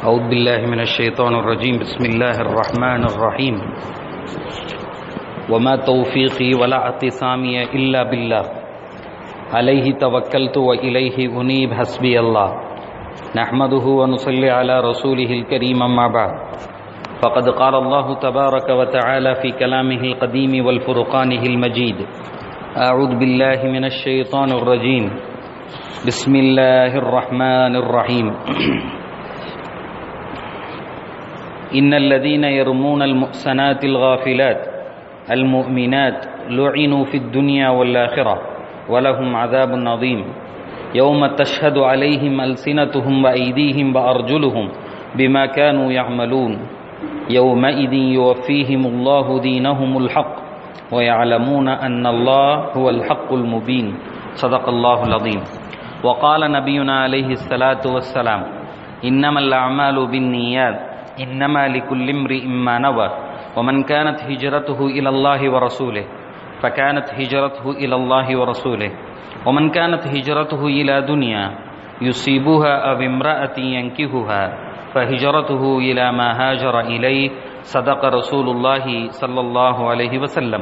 أعوذ بالله من الشيطان الرجيم بسم الله الرحمن الرحيم وما توفيقي ولا اعتصامي إلا بالله عليه توكلت وإليه أنيب حسبي الله نحمده ونصلي على رسوله الكريم أما بعد فقد قال الله تبارك وتعالى في كلامه القديم والفرقانه المجيد أعوذ بالله من الشيطان الرجيم بسم الله الرحمن الرحيم إن الذين يرمون المحسنات الغافلات المؤمنات لعنوا في الدنيا والآخرة ولهم عذاب عظيم يوم تشهد عليهم ألسنتهم وأيديهم وأرجلهم بما كانوا يعملون يومئذ يوفيهم الله دينهم الحق ويعلمون أن الله هو الحق المبين صدق الله العظيم وقال نبينا عليه الصلاة والسلام إنما الأعمال بالنيات إنما لكل امرئ ما نوى ومن كانت هجرته إلى الله ورسوله فكانت هجرته إلى الله ورسوله ومن كانت هجرته إلى دنيا يصيبها أو امرأة ينكهها فهجرته إلى ما هاجر إليه صدق رسول الله صلى الله عليه وسلم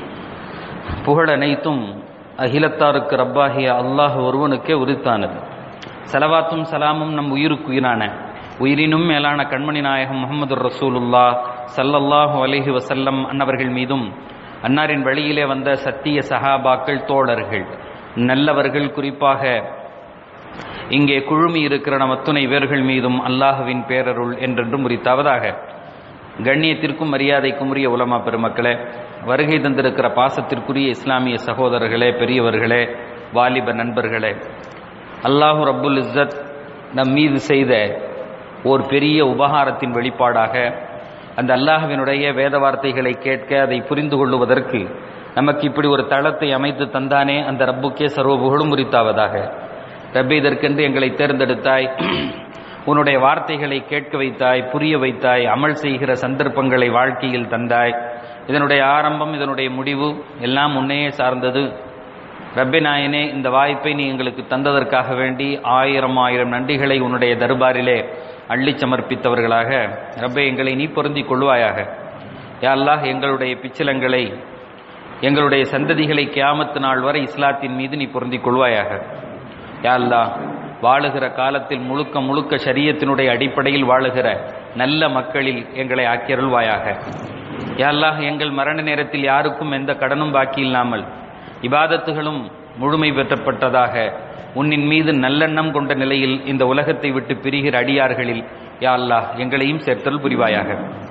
புகழ் அனைத்தும் அகிலத்தாருக்கு ரப்பாகிய அல்லாஹ் ஒருவனுக்கே உரித்தானது செலவாத்தும் சலாமும் நம் உயிருக்குயிரான உயிரினும் மேலான கண்மணி நாயகம் முகமது ரசூலுல்லா சல்லல்லாஹு அலஹி வசல்லம் அன்னவர்கள் மீதும் அன்னாரின் வழியிலே வந்த சத்திய சஹாபாக்கள் தோழர்கள் நல்லவர்கள் குறிப்பாக இங்கே குழுமி இருக்கிற நம் அத்துணை பேர்கள் மீதும் அல்லாஹுவின் பேரருள் என்றென்றும் உரித்தாவதாக கண்ணியத்திற்கும் மரியாதைக்கும் உரிய உலமா பெருமக்களே வருகை தந்திருக்கிற பாசத்திற்குரிய இஸ்லாமிய சகோதரர்களே பெரியவர்களே வாலிப நண்பர்களே அல்லாஹூ ரப்புல் இஸ்ஸத் நம் மீது செய்த ஓர் பெரிய உபகாரத்தின் வெளிப்பாடாக அந்த அல்லாஹுவினுடைய வேத வார்த்தைகளை கேட்க அதை புரிந்து கொள்ளுவதற்கு நமக்கு இப்படி ஒரு தளத்தை அமைத்து தந்தானே அந்த ரப்புக்கே சர்வ புகழும் உரித்தாவதாக ரப்பே இதற்கென்று எங்களை தேர்ந்தெடுத்தாய் உன்னுடைய வார்த்தைகளை கேட்க வைத்தாய் புரிய வைத்தாய் அமல் செய்கிற சந்தர்ப்பங்களை வாழ்க்கையில் தந்தாய் இதனுடைய ஆரம்பம் இதனுடைய முடிவு எல்லாம் உன்னையே சார்ந்தது ரப்பே நாயனே இந்த வாய்ப்பை நீ எங்களுக்கு தந்ததற்காக வேண்டி ஆயிரம் ஆயிரம் நன்றிகளை உன்னுடைய தர்பாரிலே அள்ளி சமர்ப்பித்தவர்களாக ரப்பே எங்களை நீ பொருந்திக் கொள்வாயாக யாழ்லாஹ் எங்களுடைய பிச்சலங்களை எங்களுடைய சந்ததிகளை கியாமத்து நாள் வரை இஸ்லாத்தின் மீது நீ பொருந்திக் கொள்வாயாக யாழ்லா வாழுகிற காலத்தில் முழுக்க முழுக்க சரியத்தினுடைய அடிப்படையில் வாழுகிற நல்ல மக்களில் எங்களை ஆக்கியருள்வாயாக யாழ்லாஹ் எங்கள் மரண நேரத்தில் யாருக்கும் எந்த கடனும் பாக்கி இல்லாமல் இபாதத்துகளும் முழுமை பெற்றப்பட்டதாக உன்னின் மீது நல்லெண்ணம் கொண்ட நிலையில் இந்த உலகத்தை விட்டு பிரிகிற அடியார்களில் யா அல்லாஹ் எங்களையும் சேர்த்தல் புரிவாயாக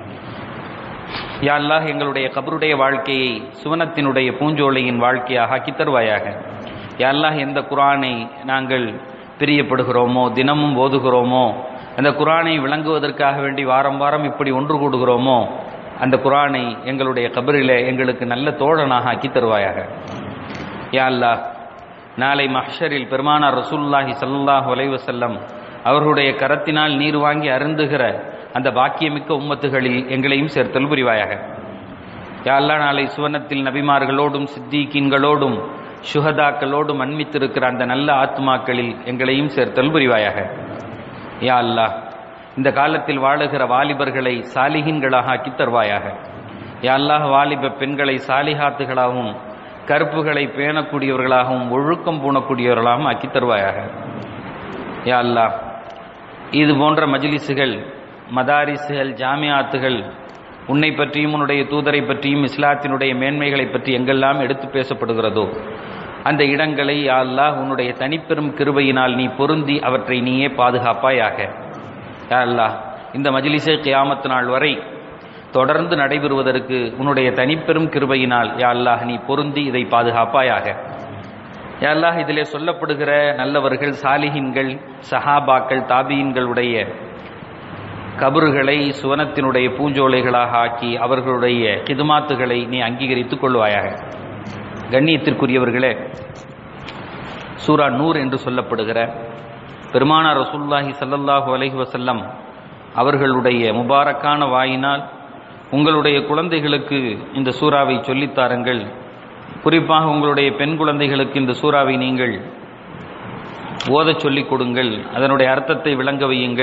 யா அல்லாஹ் எங்களுடைய கபருடைய வாழ்க்கையை சுவனத்தினுடைய பூஞ்சோலையின் வாழ்க்கையாக ஆக்கி தருவாயாக யா அல்லாஹ் எந்த குரானை நாங்கள் பிரியப்படுகிறோமோ தினமும் ஓதுகிறோமோ அந்த குரானை விளங்குவதற்காக வேண்டி வாரம் வாரம் இப்படி ஒன்று கூடுகிறோமோ அந்த குரானை எங்களுடைய கபரிலே எங்களுக்கு நல்ல தோழனாக ஆக்கி தருவாயாக யா அல்லாஹ் நாளை மஹ்ஷரில் பெருமானார் ரசூல்லாஹி சல்லாஹ் வலைவசல்லம் அவர்களுடைய கரத்தினால் நீர் வாங்கி அருந்துகிற அந்த பாக்கியமிக்க உம்மத்துகளில் எங்களையும் சேர்த்தல் புரிவாயாக யாழ்லா நாளை சுவனத்தில் நபிமார்களோடும் சித்திகீன்களோடும் சுகதாக்களோடும் அன்மித்திருக்கிற அந்த நல்ல ஆத்மாக்களில் எங்களையும் சேர்த்தல் புரிவாயாக யா அல்லா இந்த காலத்தில் வாழுகிற வாலிபர்களை சாலிகின்களாக ஆக்கி தருவாயாக யா அல்லாஹ் வாலிப பெண்களை சாலிஹாத்துகளாகவும் கருப்புகளை பேணக்கூடியவர்களாகவும் ஒழுக்கம் பூணக்கூடியவர்களாகவும் ஆக்கி தருவாயாக யா அல்லா இது போன்ற மஜிலிசுகள் மதாரிசுகள் ஜாமியாத்துகள் உன்னை பற்றியும் உன்னுடைய தூதரை பற்றியும் இஸ்லாத்தினுடைய மேன்மைகளை பற்றி எங்கெல்லாம் எடுத்து பேசப்படுகிறதோ அந்த இடங்களை யா அல்லாஹ் உன்னுடைய தனிப்பெரும் கிருபையினால் நீ பொருந்தி அவற்றை நீயே பாதுகாப்பாயாக யா அல்லாஹ் இந்த மஜிலிசை கியாமத்து நாள் வரை தொடர்ந்து நடைபெறுவதற்கு உன்னுடைய தனிப்பெரும் கிருபையினால் யா அல்லாஹ் நீ பொருந்தி இதை பாதுகாப்பாயாக யா அல்லாஹ் இதிலே சொல்லப்படுகிற நல்லவர்கள் சாலிஹின்கள் சஹாபாக்கள் தாபியின்களுடைய கபறுகளை சுவனத்தினுடைய பூஞ்சோலைகளாக ஆக்கி அவர்களுடைய கிதுமாத்துகளை நீ அங்கீகரித்துக் கொள்வாயாக கண்ணியத்திற்குரியவர்களே சூரா நூர் என்று சொல்லப்படுகிற பெருமானார் ரசூல்லாஹி சல்லல்லாஹு அலஹி வசல்லம் அவர்களுடைய முபாரக்கான வாயினால் உங்களுடைய குழந்தைகளுக்கு இந்த சூறாவை சொல்லித்தாருங்கள் குறிப்பாக உங்களுடைய பெண் குழந்தைகளுக்கு இந்த சூறாவை நீங்கள் ஓதச் சொல்லிக் கொடுங்கள் அதனுடைய அர்த்தத்தை விளங்க வையுங்கள்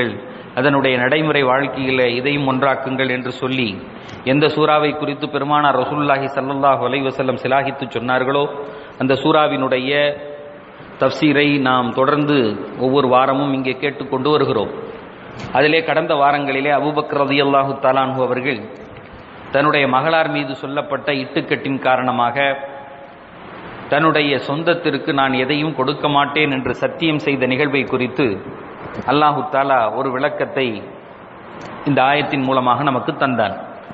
அதனுடைய நடைமுறை வாழ்க்கையில இதையும் ஒன்றாக்குங்கள் என்று சொல்லி எந்த சூறாவை குறித்து பெருமானார் ரசூலுல்லாஹி ஸல்லல்லாஹு அலைஹி வஸல்லம் சிலாகித்து சொன்னார்களோ அந்த சூறாவினுடைய தப்சீரை நாம் தொடர்ந்து ஒவ்வொரு வாரமும் இங்கே கேட்டுக்கொண்டு வருகிறோம் அதிலே கடந்த வாரங்களிலே அபூபக்கர் ரலியல்லாஹு தஆலாஹு அவர்கள் தன்னுடைய மகளார் மீது சொல்லப்பட்ட இட்டுக்கட்டின் காரணமாக தன்னுடைய சொந்தத்திற்கு நான் எதையும் கொடுக்க மாட்டேன் என்று சத்தியம் செய்த நிகழ்வை குறித்து அல்லாஹு தாலா ஒரு விளக்கத்தை இந்த ஆயத்தின் மூலமாக நமக்கு தந்தான்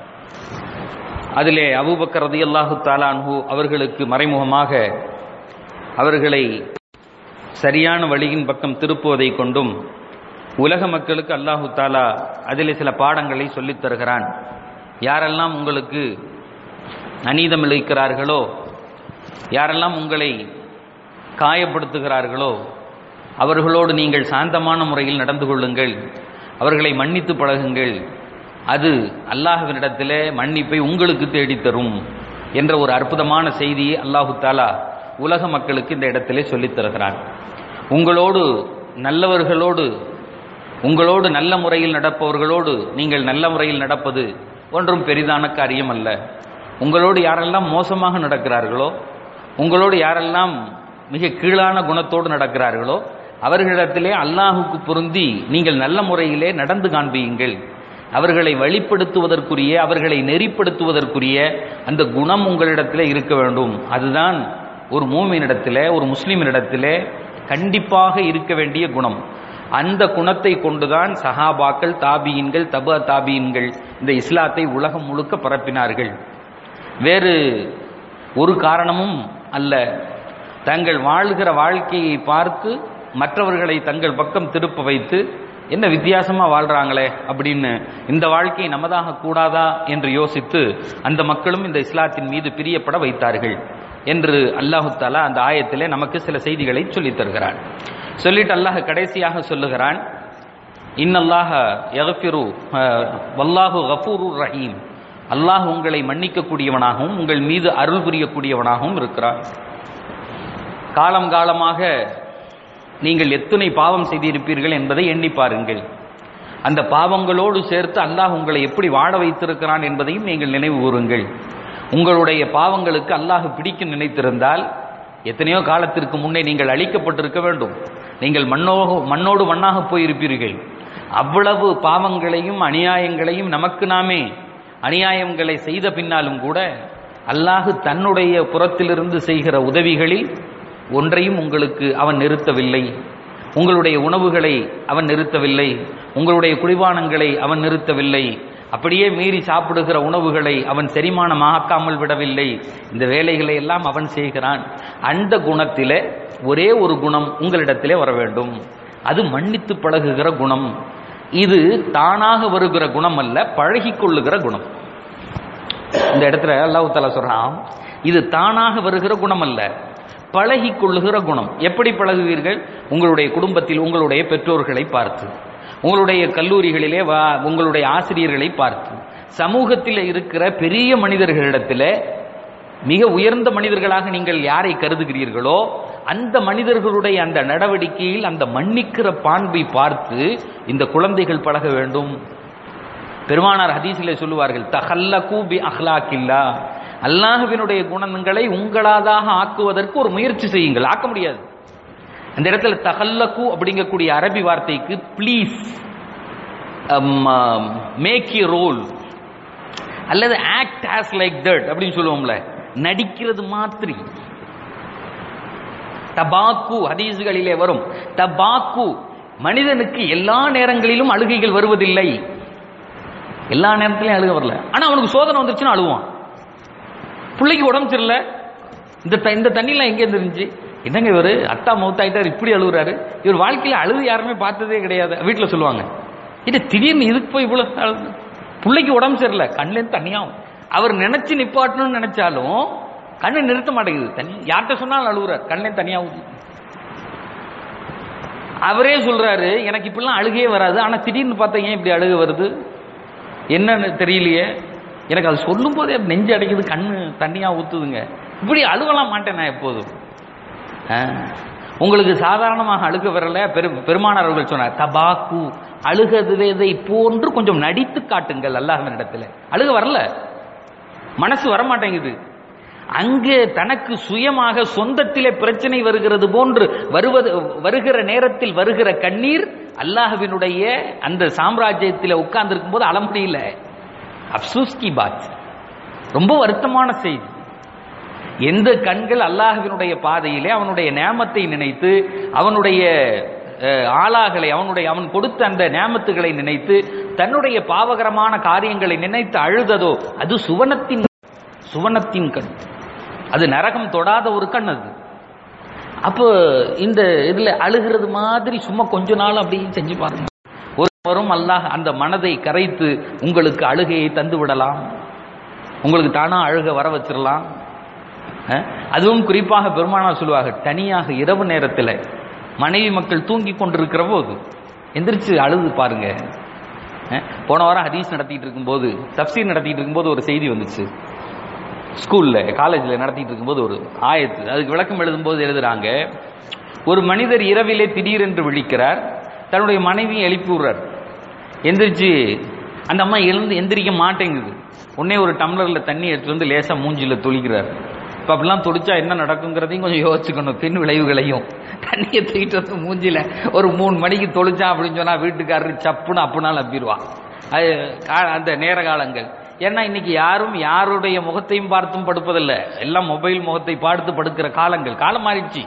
அதிலே அபூபக்கர் ரலியல்லாஹு தாலான்ஹு அவர்களுக்கு மறைமுகமாக அவர்களை சரியான வழியின் பக்கம் திருப்புவதை கொண்டும் உலக மக்களுக்கு அல்லாஹு தாலா அதிலே சில பாடங்களை சொல்லித் தருகிறான் யாரெல்லாம் உங்களுக்கு அநீதம் இழைக்கிறார்களோ யாரெல்லாம் உங்களை காயப்படுத்துகிறார்களோ அவர்களோடு நீங்கள் சாந்தமான முறையில் நடந்து கொள்ளுங்கள் அவர்களை மன்னித்து பழகுங்கள் அது அல்லாஹ்வினிடத்திலே மன்னிப்பை உங்களுக்கு தேடித்தரும் என்ற ஒரு அற்புதமான செய்தியை அல்லாஹு தாலா உலக மக்களுக்கு இந்த இடத்திலே சொல்லித் தருகிறான் உங்களோடு நல்லவர்களோடு உங்களோடு நல்ல முறையில் நடப்பவர்களோடு நீங்கள் நல்ல முறையில் நடப்பது ஒன்றும் பெரிதான காரியம் அல்ல உங்களோடு யாரெல்லாம் மோசமாக நடக்கிறார்களோ உங்களோடு யாரெல்லாம் மிக கீழான குணத்தோடு நடக்கிறார்களோ அவர்களிடத்திலே அல்லாஹுக்கு பொருந்தி நீங்கள் நல்ல முறையிலே நடந்து காண்பியுங்கள் அவர்களை வழிப்படுத்துவதற்குரிய அவர்களை நெறிப்படுத்துவதற்குரிய அந்த குணம் உங்களிடத்திலே இருக்க வேண்டும் அதுதான் ஒரு மூமினிடத்திலே ஒரு முஸ்லிமினிடத்திலே கண்டிப்பாக இருக்க வேண்டிய குணம் அந்த குணத்தை கொண்டுதான் சஹாபாக்கள் தாபியின்கள் தப தாபியின்கள் இந்த இஸ்லாத்தை உலகம் முழுக்க பரப்பினார்கள் வேறு ஒரு காரணமும் அல்ல தங்கள் வாழ்கிற வாழ்க்கையை பார்த்து மற்றவர்களை தங்கள் பக்கம் திருப்ப வைத்து என்ன வித்தியாசமா வாழ்றாங்களே அப்படின்னு இந்த வாழ்க்கை நமதாக கூடாதா என்று யோசித்து அந்த மக்களும் இந்த இஸ்லாத்தின் மீது பிரியப்பட வைத்தார்கள் என்று அல்லாஹு தாலா அந்த ஆயத்திலே நமக்கு சில செய்திகளை சொல்லித் தருகிறான் சொல்லிட்டு அல்லாஹ் கடைசியாக சொல்லுகிறான் இன்னல்லாஹ யகஃபிரு வல்லாஹு கஃபூரு ரஹீம் அல்லாஹ் உங்களை மன்னிக்கக்கூடியவனாகவும் உங்கள் மீது அருள் புரியக்கூடியவனாகவும் இருக்கிறான் காலம் காலமாக நீங்கள் எத்தனை பாவம் செய்திருப்பீர்கள் என்பதை எண்ணி பாருங்கள் அந்த பாவங்களோடு சேர்த்து அல்லாஹ் உங்களை எப்படி வாழ வைத்திருக்கிறான் என்பதையும் நீங்கள் நினைவு கூறுங்கள் உங்களுடைய பாவங்களுக்கு அல்லாஹ் பிடிக்க நினைத்திருந்தால் எத்தனையோ காலத்திற்கு முன்னே நீங்கள் அழிக்கப்பட்டிருக்க வேண்டும் நீங்கள் மண்ணோ மண்ணோடு மண்ணாக போயிருப்பீர்கள் அவ்வளவு பாவங்களையும் அநியாயங்களையும் நமக்கு நாமே அநியாயங்களை செய்த பின்னாலும் கூட அல்லாஹு தன்னுடைய புறத்திலிருந்து செய்கிற உதவிகளில் ஒன்றையும் உங்களுக்கு அவன் நிறுத்தவில்லை உங்களுடைய உணவுகளை அவன் நிறுத்தவில்லை உங்களுடைய குடிபானங்களை அவன் நிறுத்தவில்லை அப்படியே மீறி சாப்பிடுகிற உணவுகளை அவன் செரிமானமாக்காமல் விடவில்லை இந்த வேலைகளை எல்லாம் அவன் செய்கிறான் அந்த குணத்திலே ஒரே ஒரு குணம் உங்களிடத்திலே வர வேண்டும் அது மன்னித்து பழகுகிற குணம் இது தானாக வருகிற குணம் அல்ல பழகிக் கொள்ளுகிற குணம் இந்த இடத்துல அல்லாஹ் தலா சொல்றான் இது தானாக வருகிற குணம் அல்ல பழகி கொள்ளுகிற குணம் எப்படி பழகுவீர்கள் உங்களுடைய குடும்பத்தில் உங்களுடைய பெற்றோர்களை பார்த்து உங்களுடைய கல்லூரிகளிலே வா உங்களுடைய ஆசிரியர்களை பார்த்து சமூகத்தில் இருக்கிற பெரிய மனிதர்களிடத்தில் மிக உயர்ந்த மனிதர்களாக நீங்கள் யாரை கருதுகிறீர்களோ அந்த மனிதர்களுடைய அந்த நடவடிக்கையில் அந்த மன்னிக்கிற பான்பை பார்த்து இந்த குழந்தைகள் பழக வேண்டும் பெருமானார் ஹதீஸிலே சொல்லுவார்கள் தஹல்லகு பி அஹ்லாக்கில்லா அல்லாஹ்வினுடைய குணங்களை உங்களாதாக ஆக்குவதற்கு ஒரு முயற்சி செய்யுங்கள் ஆக்க முடியாது அந்த இடத்துல தஹல்லகு அப்படிங்கக்கூடிய அரபி வார்த்தைக்கு ப்ளீஸ் மேக் யூ ரோல் அல்லது ஆக்ட் ஆஸ் லைக் தட் அப்படின்னு சொல்லுவோம்ல நடிக்கிறது மாத்திரி தபாக்கு ஹதீஸுகளிலே வரும் தபாக்கு மனிதனுக்கு எல்லா நேரங்களிலும் அழுகைகள் வருவதில்லை எல்லா நேரத்திலையும் அழுக வரல ஆனா அவனுக்கு சோதனை வந்துருச்சுன்னா அழுவான் பிள்ளைக்கு உடம்பு சரியில்லை இந்த த- இந்த தண்ணிலாம் எங்கே இருந்துருந்துச்சு என்னங்க இவர் அத்தா மௌத்தாயிட்டார் இப்படி அழுகுறாரு இவர் வாழ்க்கையில அழுது யாருமே பார்த்ததே கிடையாது வீட்டில் சொல்லுவாங்க இது திடீர்னு இதுக்கு போய் இவ்வளவு அழுது பிள்ளைக்கு உடம்பு சரியில்லை கண்ணுலேருந்து தண்ணியாகும் அவர் நினைச்சு நிப்பாட்டணும்னு நினைச்சாலும் கண்ணை நிறுத்த மாட்டேங்குது தண்ணி யார்கிட்ட சொன்னாலும் அழுகுறார் கண்ணிலேருந்து தனியாகுது அவரே சொல்றாரு எனக்கு இப்படிலாம் அழுகையே வராது ஆனா திடீர்னு பார்த்தா ஏன் இப்படி அழுக வருது என்னன்னு தெரியலையே எனக்கு அது சொல்லும் போதே நெஞ்சு அடைக்குது கண்ணு தண்ணியா ஊத்துதுங்க இப்படி அழுவலாம் மாட்டேன் நான் எப்போதும் ஆ. உங்களுக்கு சாதாரணமாக அழுக வரல பெரு பெருமானார் அவர்கள் சொன்னார் தபாக்கு அழுகதை போன்று கொஞ்சம் நடித்து காட்டுங்கள் அல்லாஹ்வின் இடத்துல அழுக வரல மனசு வரமாட்டேங்குது அங்கே தனக்கு சுயமாக சொந்தத்திலே பிரச்சனை வருகிறது போன்று வருவது வருகிற நேரத்தில் வருகிற கண்ணீர் அல்லாஹ்வினுடைய அந்த சாம்ராஜ்யத்தில் உட்கார்ந்திருக்கும் போது அழ முடியல அப்சூஸ் கி பாத் ரொம்ப வருத்தமான செய்தி எந்த கண்கள் அல்லாஹ்வினுடைய பாதையிலே அவனுடைய நேமத்தை நினைத்து அவனுடைய அஹ், ஆளாகளை அவனுடைய அவன் கொடுத்த அந்த நேமத்துகளை நினைத்து தன்னுடைய பாவகரமான காரியங்களை நினைத்து அழுததோ அது சுவனத்தின் சுவனத்தின் கண் அது நரகம் தொடாத ஒரு கண் அது அப்போ இந்த இதுல அழுகிறது மாதிரி சும்மா கொஞ்ச நாள் அப்படியே செஞ்சு பாருங்க ஒருவரும் அல்லாஹ் அந்த மனதை கரைத்து உங்களுக்கு அழுகையை தந்து விடலாம் உங்களுக்கு தானா அழுக வர வச்சிடலாம் அஹ், அதுவும் குறிப்பாக பெருமானார் சொல்லுவாங்க தனியாக இரவு நேரத்தில் மனைவி மக்கள் தூங்கி கொண்டிருக்கிற போது எந்திரிச்சு அழுது பாருங்க அஹ், போன வாரம் ஹதீஸ் நடத்திட்டு இருக்கும்போது தப்சீர் நடத்திட்டு இருக்கும்போது ஒரு செய்தி வந்துச்சு ஸ்கூல்ல காலேஜில் நடத்திட்டு இருக்கும்போது ஒரு ஆயத்து அதுக்கு விளக்கம் எழுதும்போது எழுதுறாங்க ஒரு மனிதர் இரவிலே திடீரென்று விழிக்கிறார் தன்னுடைய மனைவியை எழுப்பி விடுறார் எந்திரிச்சு அந்த அம்மா எழுந்து எந்திரிக்க மாட்டேங்குது உடனே ஒரு டம்ளர்ல தண்ணி எடுத்துட்டு வந்து லேசா மூஞ்சில தொளிக்கிறார் இப்ப அப்படிலாம் தொளிச்சா என்ன நடக்குங்கிறதையும் கொஞ்சம் யோசிச்சுக்கணும் பின் விளைவுகளையும் தண்ணியை தூக்கிட்டு வந்து மூஞ்சில ஒரு மூணு மணிக்கு தொளிச்சா அப்படின்னு சொன்னா வீட்டுக்காரரு சப்புன்னு அப்புனாலும் அப்பிடுவா அது கா- அந்த நேர காலங்கள் ஏன்னா இன்னைக்கு யாரும் யாருடைய முகத்தையும் பார்த்தும் படுப்பதில்லை எல்லாம் மொபைல் முகத்தை பார்த்து படுக்கிற காலங்கள் காலம் மாறிடுச்சு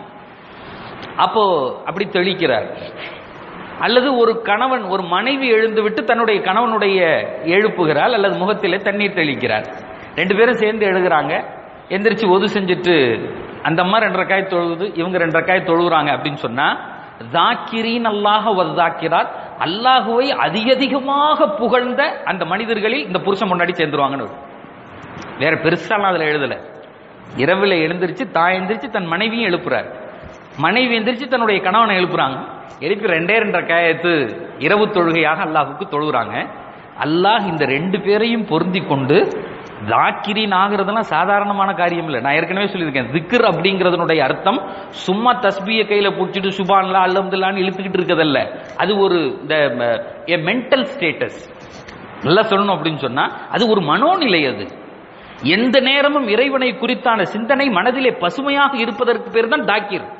அப்போ அப்படி தெளிக்கிறார் அல்லது ஒரு கணவன் ஒரு மனைவி எழுந்து விட்டு தன்னுடைய கணவனுடைய எழுப்புகிறாள் அல்லது முகத்திலே தண்ணீர் தெளிக்கிறார் ரெண்டு பேரும் சேர்ந்து எழுதுறாங்க எந்திரிச்சு ஒது செஞ்சுட்டு அந்த அம்மா ரெண்டு ரக்காய் தொழுது இவங்க ரெண்டு ரக்காய் தொழுகிறாங்க அப்படின்னு சொன்னா தாக்கிரீன் அல்லாஹ வதாக்கிறார் அல்லாஹுவை அதிக அதிகமாக புகழ்ந்த அந்த மனிதர்களில் இந்த புருஷன் முன்னாடி சேர்ந்துருவாங்கன்னு வருது. வேற பெருசாலாம் அதுல எழுதல இரவுல எழுந்திருச்சு தான் எந்திரிச்சு தன் மனைவியும் எழுப்புறார் மனைவி எந்திரிச்சு தன்னுடைய கணவனை எழுப்புறாங்க எழுப்பி ரெண்டே ரெண்டரை காயத்து இரவு தொழுகையாக அல்லாஹுக்கு தொழுகிறாங்க அல்லாஹ் இந்த ரெண்டு பேரையும் பொருந்தி கொண்டு தாக்கிரின் ஆகிறதுலாம் சாதாரணமான காரியம் இல்லை நான் ஏற்கனவே சொல்லியிருக்கேன் திக்ர் அப்படிங்கிறதுனுடைய அர்த்தம் சும்மா தஸ்பிய கையில பிடிச்சிட்டு சுபான்லா அல்லம்துல்லான்னு இழுத்துக்கிட்டு இருக்கதல்ல அது ஒரு இந்த மென்டல் ஸ்டேட்டஸ் நல்லா சொல்லணும் அப்படின்னு சொன்னா அது ஒரு மனோநிலை அது எந்த நேரமும் இறைவனை குறித்தான சிந்தனை மனதிலே பசுமையாக இருப்பதற்கு பேர் தான் தாக்கிர்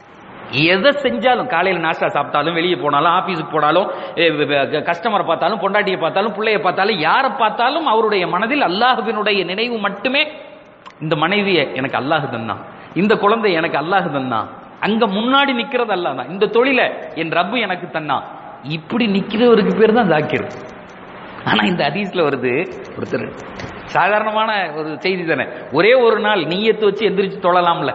எதை செஞ்சாலும் காலையில் நாஸ்டா சாப்பிட்டாலும் வெளியே போனாலும் ஆபீஸுக்கு போனாலும் கஸ்டமரை பார்த்தாலும் பொண்டாட்டியை பார்த்தாலும் பிள்ளைய பார்த்தாலும் யாரை பார்த்தாலும் அவருடைய மனதில் அல்லாஹுவினுடைய நினைவு மட்டுமே இந்த மனைவியை எனக்கு அல்லாஹு தந்தான் இந்த குழந்தை எனக்கு அல்லாஹு தந்தான் அங்க முன்னாடி நிக்கிறது அல்லாஹ் தான் இந்த தொழிலை என் ரப்பு எனக்கு தந்தான் இப்படி நிக்கிறவருக்கு பேர் தான் தாக்கிர் ஆனா இந்த ஹதீஸ்ல வருது ஒருத்தர் சாதாரணமான ஒரு செய்தி தானே ஒரே ஒரு நாள் நீயத்து வச்சு எந்திரிச்சு தொழலாம்ல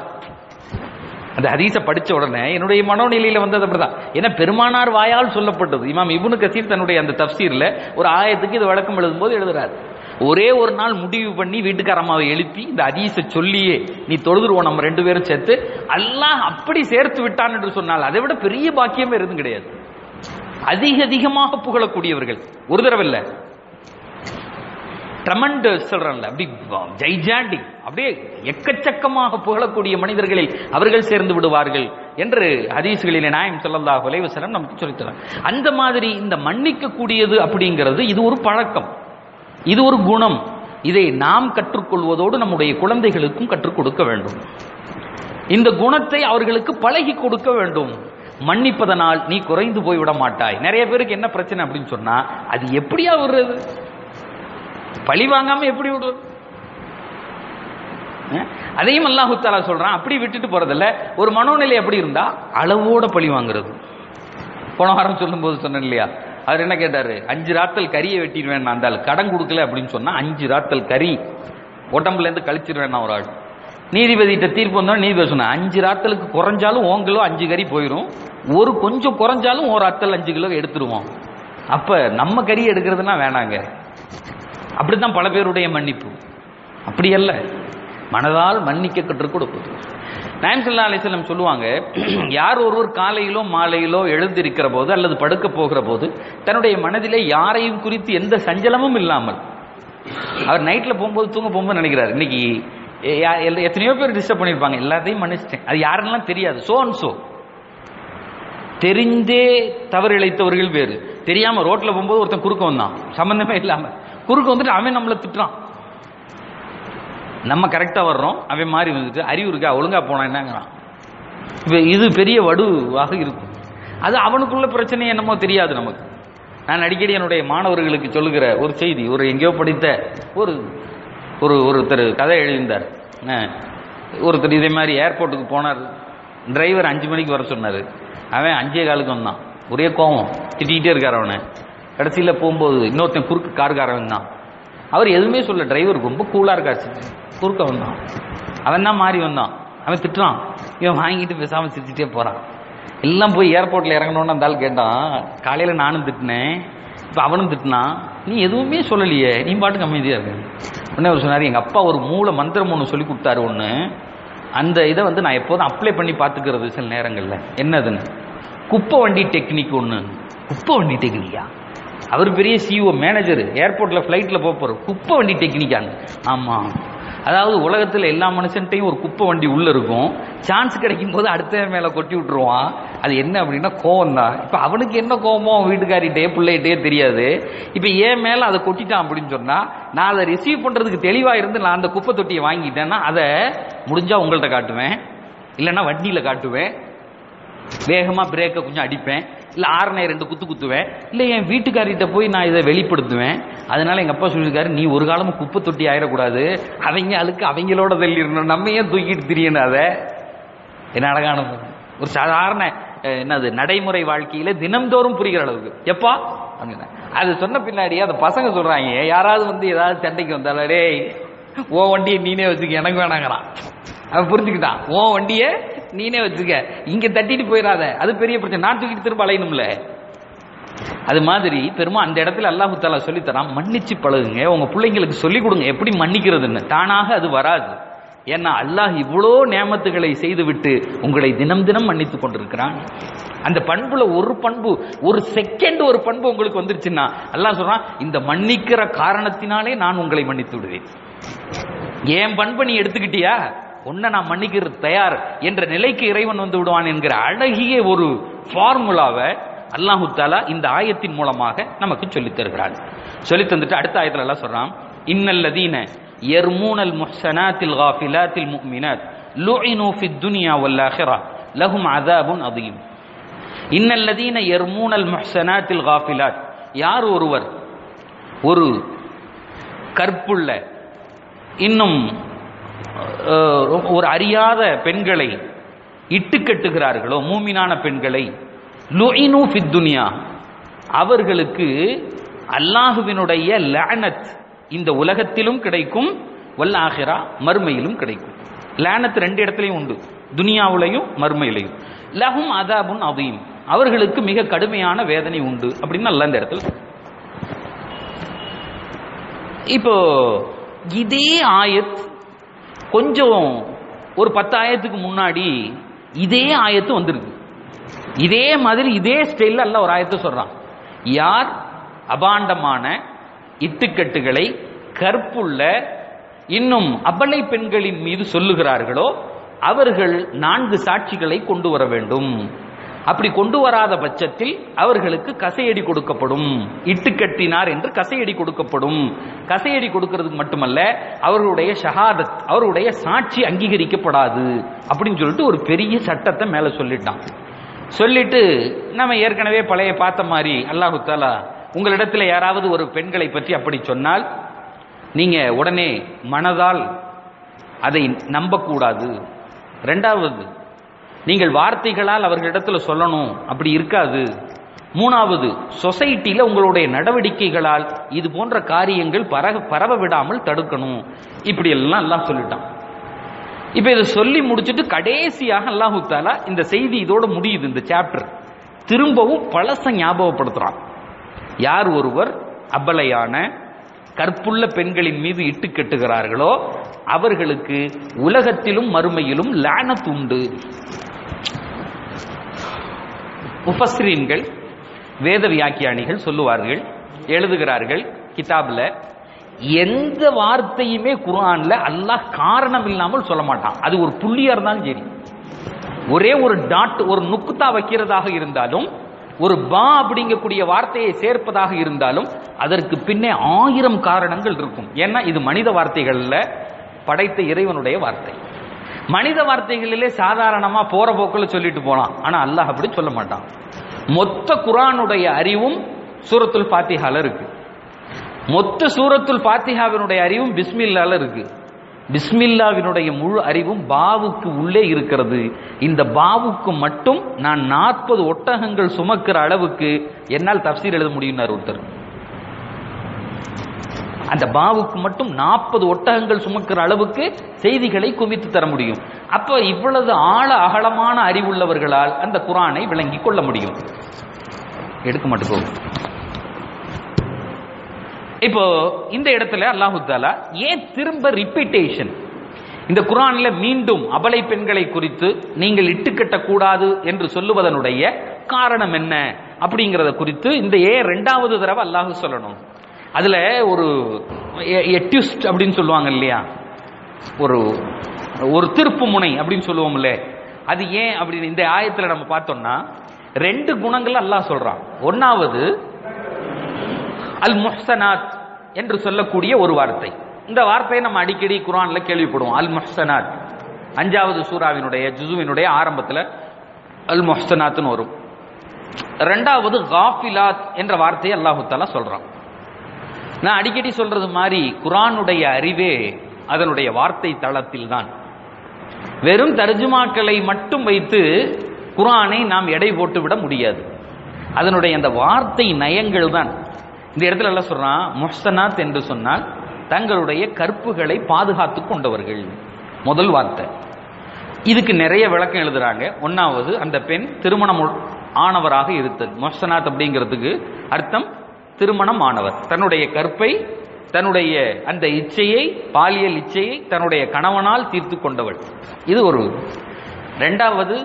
அந்த ஹதீஸை படிச்ச உடனே என்னுடைய மனோநிலையில வந்தது அப்படிதான் ஏன்னா பெருமானார் வாயால் சொல்லப்பட்டது இமாம் இப்னு கசீர் தன்னுடைய அந்த தப்சீர்ல ஒரு ஆயத்துக்கு இது வழக்கம் எழுதும்போது எழுதுறாரு ஒரே ஒரு நாள் முடிவு பண்ணி வீட்டுக்காரம்மாவை எழுப்பி இந்த ஹதீஸை சொல்லியே நீ தொழுதுருவோம் நம்ம ரெண்டு பேரும் சேர்த்து அல்லாஹ் அப்படி சேர்த்து விட்டான் என்று சொன்னால் அதை விட பெரிய பாக்கியமே எதுவும் கிடையாது அதிக அதிகமாக புகழக்கூடியவர்கள் ஒரு தடவை இல்ல ட்ரமண்ட் சொல்றேன்ல அப்படி ஜைஜாண்டிக் அப்படியே எக்கச்சக்கமாக புகழக்கூடிய மனிதர்களில் அவர்கள் சேர்ந்து விடுவார்கள் என்று ஹதீஸ்களிலே நாயம் ஸல்லல்லாஹு அலைஹி வஸல்லம் நமக்கு சொல்லித்தரார் அந்த மாதிரி இந்த மன்னிக்க கூடியது அப்படிங்கிறது இது ஒரு பழக்கம் இது ஒரு குணம் இதை நாம் கற்றுக்கொள்வதோடு நம்முடைய குழந்தைகளுக்கும் கற்றுக் கொடுக்க வேண்டும் இந்த குணத்தை அவர்களுக்கு பழகி கொடுக்க வேண்டும் மன்னிப்பதனால் நீ குறைந்து போய்விட மாட்டாய் நிறைய பேருக்கு என்ன பிரச்சனை அப்படின்னு சொன்னா அது எப்படியா விடுறது பழி வாங்காம எப்படி விடுவது அஹ்? அதையும் அல்லாஹு தாலா சொல்றான் அப்படி விட்டுட்டு போறதில்ல ஒரு மனோநிலை எப்படி இருந்தா அளவோட பழி வாங்குறது போன வாரம் சொல்லும்போது சொன்னேன் இல்லையா அவர் என்ன கேட்டாரு அஞ்சு ராத்தல் கறியை வெட்டிடுவேன் அந்த ஆள் கடன் கொடுக்கல அப்படின்னு சொன்னா அஞ்சு ராத்தல் கறி உடம்புல இருந்து கழிச்சிருவேன் ஒரு ஆள் நீதிபதிகிட்ட தீர்ப்பு வந்தோம் நீதிபதி சொன்ன அஞ்சு ராத்தலுக்கு குறைஞ்சாலும் உன் கிலோ அஞ்சு கறி போயிடும் ஒரு கொஞ்சம் குறைஞ்சாலும் ஒரு ராத்தல் அஞ்சு கிலோ எடுத்துருவோம் அப்ப நம்ம கறி எடுக்கிறதுனா வேணாங்க அப்படித்தான் பல பேருடைய மன்னிப்பு அப்படி அல்ல மனதால் மன்னிக்க கற்றுக் கொடுப்பது நாயம் சல்லா அலிஸ்லம் சொல்லுவாங்க யார் ஒருவர் காலையிலோ மாலையிலோ எழுந்திருக்கிற போது அல்லது படுக்க போகிற போது தன்னுடைய மனதிலே யாரையும் குறித்து எந்த சஞ்சலமும் இல்லாமல் அவர் நைட்ல போகும்போது தூங்க போகும்போது நினைக்கிறார் இன்னைக்கு எ- யா- எல்லா- எத்தனையோ பேர் டிஸ்டர்ப் பண்ணியிருப்பாங்க எல்லாத்தையும் மன்னிச்சிட்டேன் அது யாருன்னெல்லாம் தெரியாது சோ அண்ட் சோ தெரிந்தே தவறு இழைத்தவர்கள் வேறு தெரியாம ரோட்ல போகும்போது ஒருத்தன் குறுக்க வந்தான் சம்பந்தமே இல்லாம குறுக்க வந்துட்டு அவன் நம்மளை திட்டுறான் நம்ம கரெக்டா வர்றோம் அவன் மாறி வந்துட்டு அறிவு இருக்கா ஒழுங்கா போனா என்னங்கிறான் இப்ப இது பெரிய வடுவாக இருக்கும் அது அவனுக்குள்ள பிரச்சனை என்னமோ தெரியாது நமக்கு நான் அடிக்கடி என்னுடைய மாணவர்களுக்கு சொல்லுகிற ஒரு செய்தி ஒரு எங்கேயோ படித்த ஒரு ஒரு ஒருத்தர் கதை எழுதியிருந்தார் அஹ், ஒருத்தர் இதே மாதிரி ஏர்போர்ட்டுக்கு போனார் டிரைவர் அஞ்சு மணிக்கு வர சொன்னார் அவன் அஞ்சே காலுக்கு வந்தான் ஒரே கோவம் திட்டிகிட்டே இருக்கார் அவனை கடைசியில் போகும்போது இன்னொருத்தன் குறுக்கு காருக்காரன் தான் அவர் எதுவுமே சொல்ல டிரைவர் ரொம்ப கூலாக இருக்காச்சு குறுக்க வந்தான் அவன் தான் மாறி வந்தான் அவன் திட்டுறான் இவன் வாங்கிட்டு பேசாமல் சிரிச்சுட்டே போகிறான் எல்லாம் போய் ஏர்போர்ட்டில் இறங்கணும்னு அந்த ஆள் கேட்டான் காலையில் நானும் திட்டினேன் இப்போ அவனும் திட்டினான் நீ எதுவுமே சொல்லலையே நீ பாட்டுக்கு அமைதியாக இருக்க உடனே அவர் சொன்னார் எங்கள் அப்பா ஒரு மூல மந்திரம் ஒன்று சொல்லி கொடுத்தாரு ஒன்று அந்த இதை வந்து நான் எப்போதும் அப்ளை பண்ணி பார்த்துக்கிறது சில நேரங்களில் என்னதுன்னு குப்பை வண்டி டெக்னிக் ஒன்று குப்பை வண்டி டெக்னிக்கா அவர் பெரிய சிஓ மேனேஜர் ஏர்போர்ட்ல ஃப்ளைட்ல போக போற குப்பை வண்டி டெக்னிக்காங்க ஆமா அதாவது உலகத்துல எல்லா மனுஷன்ட்டையும் ஒரு குப்பை வண்டி உள்ள இருக்கும் சான்ஸ் கிடைக்கும் போது அடுத்த மேல கொட்டி விட்டுருவான் அது என்ன அப்படின்னா கோவம் தான் இப்ப அவனுக்கு என்ன கோவமோ அவன் வீட்டுக்காரிட்டே பிள்ளைகிட்டே தெரியாது இப்ப ஏன் மேல அதை கொட்டிட்டான் அப்படின்னு சொன்னா நான் அதை ரிசீவ் பண்றதுக்கு தெளிவா இருந்து நான் அந்த குப்பை தொட்டியை வாங்கிட்டேன்னா அதை முடிஞ்சா உங்கள்ட்ட காட்டுவேன் இல்லைன்னா வண்டியில காட்டுவேன் வேகமா பிரேக்கை கொஞ்சம் அடிப்பேன் இல்ல ஆறுனை ரெண்டு குத்து குத்துவேன் இல்ல என் வீட்டுக்காரிட்ட போய் நான் இதை வெளிப்படுத்துவேன் அதனால எங்க அப்பா சொல்லியிருக்காரு நீ ஒரு காலமும் குப்பை தொட்டி ஆயிடக்கூடாது அவங்க அழுக்கு அவங்களோட தள்ளிடணும் நம்ம ஏன் தூக்கிட்டு திரியணும் அதை என்ன அழகான ஒரு சாதாரண அஹ், என்னது நடைமுறை வாழ்க்கையில தினம்தோறும் புரிகிற அளவுக்கு எப்பா அப்படின்னா அது சொன்ன பின்னாடி அந்த பசங்க சொல்றாங்க யாராவது வந்து ஏதாவது சண்டைக்கு வந்தாலும் டேய் ஓ வண்டியை நீனே வச்சுக்க எனக்கு வேணாங்கிறான் அவன் புரிஞ்சுக்கிட்டான் ஓ வண்டியை நீனே வச்சுக்க இங்க தட்டிட்டு போயிடாத அது பெரிய பிரச்சனை நான் தூக்கிட்டு திரும்ப அலையணும்ல அது மாதிரி பெருமா அந்த இடத்துல அல்லாஹு தாலா சொல்லித்தரான் மன்னிச்சு பழகுங்க உங்க பிள்ளைங்களுக்கு சொல்லிக் கொடுங்க எப்படி மன்னிக்கிறதுன்னு தானாக அது வராது ஏன்னா அல்லாஹ் இவ்வளோ நேமத்துகளை செய்துவிட்டு உங்களை தினம் தினம் மன்னித்துக் கொண்டிருக்கிறான் அந்த பண்புல ஒரு பண்பு ஒரு செகண்ட் ஒரு பண்பு உங்களுக்கு வந்துருச்சுன்னா அல்லாஹ் சொல்றான் இந்த மன்னிக்கிற காரணத்தினாலே நான் உங்களை மன்னித்து விடுவேன் என் பண்பை நீ எடுத்துக்கிட்டியா உன்னை நான் மன்னிக்கிறது தயார் என்ற நிலைக்கு இறைவன் வந்து விடுவான் என்கிற அழகிய ஒரு ஃபார்முலாவை அல்லாஹு தாலா இந்த ஆயத்தின் மூலமாக நமக்கு சொல்லித் தருகிறான் சொல்லி தந்துட்டு அடுத்த ஆயத்துல எல்லாம் சொல்றான் இன்னல்லதீன யர்மூனல் முஹ்சனாத்தில் காஃபிலாத்தில் முஃமினாத் லுஇனு ஃபித் துன்யா வல் ஆখিরা லஹும் அஸாபுன் அதீம் இன்னல்லதீன யர்மூனல் முஹ்சனாத்தில் காஃபிலாத் யார் ஒருவர் ஒரு கற்புள்ள இன்னும் அஹ், ஒரு அறியாத பெண்களை இட்டு கட்டுகிறார்களோ மூமினான பெண்களை லுஇனு ஃபித் துன்யா அவர்களுக்கு அல்லாஹுவினுடைய லானத் இந்த உலகத்திலும் கிடைக்கும் வல் ஆகிரா மறுமையிலும் கிடைக்கும் லானத் ரெண்டு இடத்துலையும் உண்டு துனியாவுலையும் மறுமையிலையும் லஹும் அதாபுன் அதீம் அவர்களுக்கு மிக கடுமையான வேதனை உண்டு அப்படின்னு அல்ல இந்த இடத்துல சொல்றான். இப்போ இதே ஆயத் கொஞ்சம் ஒரு பத்து ஆயத்துக்கு முன்னாடி இதே ஆயத்து வந்திருக்கு இதே மாதிரி இதே ஸ்டைல்ல அல்ல ஒரு ஆயத்தை சொல்றான் யார் அபாண்டமான இட்டுக்கட்டுகளை கற்புள்ள இன்னும் அபலை பெண்களின் மீது சொல்லுகிறார்களோ அவர்கள் நான்கு சாட்சிகளை கொண்டு வர வேண்டும் அப்படி கொண்டு வராத பட்சத்தில் அவர்களுக்கு கசையடி கொடுக்கப்படும் இட்டு கட்டினார் என்று கசையடி கொடுக்கப்படும் கசையடி கொடுக்கிறதுக்கு மட்டுமல்ல அவர்களுடைய ஷஹாதத் அவருடைய சாட்சி அங்கீகரிக்கப்படாது அப்படின்னு சொல்லிட்டு ஒரு பெரிய சட்டத்தை மேல சொல்லிட்டான் சொல்லிட்டு நம்ம ஏற்கனவே பழைய பார்த்த மாதிரி அல்லாஹு தாலா உங்களிடத்துல யாராவது ஒரு பெண்களை பற்றி அப்படி சொன்னால் நீங்க உடனே மனதால் அதை நம்பக்கூடாது ரெண்டாவது நீங்கள் வார்த்தைகளால் அவர்களிடத்துல சொல்லணும் அப்படி இருக்காது மூணாவது சொசைட்டில உங்களுடைய நடவடிக்கைகளால் இது போன்ற காரியங்கள் பரவ பரவ விடாமல் தடுக்கணும் இப்படி எல்லாம் எல்லாம் சொல்லிட்டான் இப்ப இதை சொல்லி முடிச்சுட்டு கடைசியாக அல்லாஹு தாலா இந்த செய்தி இதோட முடியுது இந்த சாப்டர் திரும்பவும் பழச ஞாபகப்படுத்துறான் யார் ஒருவர் அபலையான கற்புள்ள பெண்களின் மீது இட்டு கட்டுகிறார்களோ அவர்களுக்கு உலகத்திலும் மறுமையிலும் லானத் உண்டு முஃபஸ்ரீன்கள் வேத வியாக்கியானிகள் சொல்லுவார்கள் எழுதுகிறார்கள் கிதாப்ல எந்த வார்த்தையுமே குர்ஆன்ல அல்லாஹ் காரணம் இல்லாமல் சொல்ல மாட்டான் அது ஒரு புள்ளியா இருந்தாலும் சரி ஒரே ஒரு டாட் ஒரு நுக்குத்தா வைக்கிறதாக இருந்தாலும் ஒரு பா அப்படிங்கக்கூடிய வார்த்தையை சேர்ப்பதாக இருந்தாலும் அதற்கு பின்னே ஆயிரம் காரணங்கள் இருக்கும் ஏன்னா இது மனித வார்த்தைகள்ல படைத்த இறைவனுடைய வார்த்தை மனித வார்த்தைகளிலே சாதாரணமா போற போக்குல சொல்லிட்டு போலாம் ஆனா அல்லாஹ் அப்படி சொல்ல மாட்டான் மொத்த குரானுடைய அறிவும் சூரத்துல் ஃபாத்திஹால இருக்கு மொத்த சூரத்துல் ஃபாத்திஹாவினுடைய அறிவும் பிஸ்மில்லால இருக்கு பிஸ்மில்லாவினுடைய முழு அறிவும் பாவுக்கு உள்ளே இருக்கிறது இந்த பாவுக்கு மட்டும் நான் நாற்பது ஒட்டகங்கள் சுமக்கிற அளவுக்கு என்னால் தப்சீர் எழுத முடியும்னார் ஒருத்தர் அந்த பாவுக்கு மட்டும் நாற்பது ஒட்டகங்கள் சுமக்கிற அளவுக்கு செய்திகளை குவித்து தர முடியும் அப்ப இவ்வளவு ஆழ அகலமான அறிவுள்ளவர்களால் அந்த குரானை விளங்கிக் கொள்ள முடியும் எடுக்க மாட்டேங்க இப்போ இந்த இடத்துல அல்லாஹு தாலா ஏன் திரும்ப ரிப்பீட்டேஷன் இந்த குரான்ல மீண்டும் அபலை பெண்களை குறித்து நீங்கள் இட்டுக்கட்ட கூடாது என்று சொல்லுவதனுடைய காரணம் என்ன அப்படிங்கறத குறித்து இந்த ஏன் ரெண்டாவது தடவை அல்லாஹு சொல்லணும் அதுல ஒரு எட்யூஸ்ட் அப்படின்னு சொல்லுவாங்க இல்லையா ஒரு ஒரு திருப்பு முனை அப்படின்னு சொல்லுவோம்ல அது ஏன் அப்படின்னு இந்த ஆயத்துல நம்ம பார்த்தோம்னா ரெண்டு குணங்கள் அல்லாஹ் சொல்றான் ஒன்னாவது அல் முஹ்சனாத் என்று சொல்லக்கூடிய ஒரு வார்த்தை இந்த வார்த்தையை நம்ம அடிக்கடி குரான்ல கேள்விப்படுவோம் அல் முஹ்சனாத் அஞ்சாவது சூறாவினுடைய ஜுசுவினுடைய ஆரம்பத்தில் அல் முஹ்சனாத்னு வரும் ரெண்டாவது காஃபிலாத் என்ற வார்த்தையை அல்லாஹு தாலா சொல்றான் நான் அடிக்கடி சொல்றது மாதிரி குரானுடைய அறிவே அதனுடைய வார்த்தை தளத்தில் தான் வெறும் தர்ஜுமாக்களை மட்டும் வைத்து குரானை நாம் எடை போட்டு விட முடியாது அதனுடைய அந்த வார்த்தை நயங்கள் தான் இந்த இடத்துல எல்லாம் சொல்றான் முஹ்சனாத் என்று சொன்னால் தங்களுடைய கற்புகளை பாதுகாத்து கொண்டவர்கள் முதல் வார்த்தை இதுக்கு நிறைய விளக்கம் எழுதுறாங்க ஒன்னாவது அந்த பெண் திருமணம் ஆனவராக இருத்தல் மொஹ்சனாத் அப்படிங்கிறதுக்கு அர்த்தம் திருமணம் ஆனவர் தன்னுடைய கற்பை தன்னுடைய அந்த இச்சையை பாலியல் இச்சையை தன்னுடைய கணவனால் தீர்த்து கொண்டவள் இது ஒரு ரெண்டாவது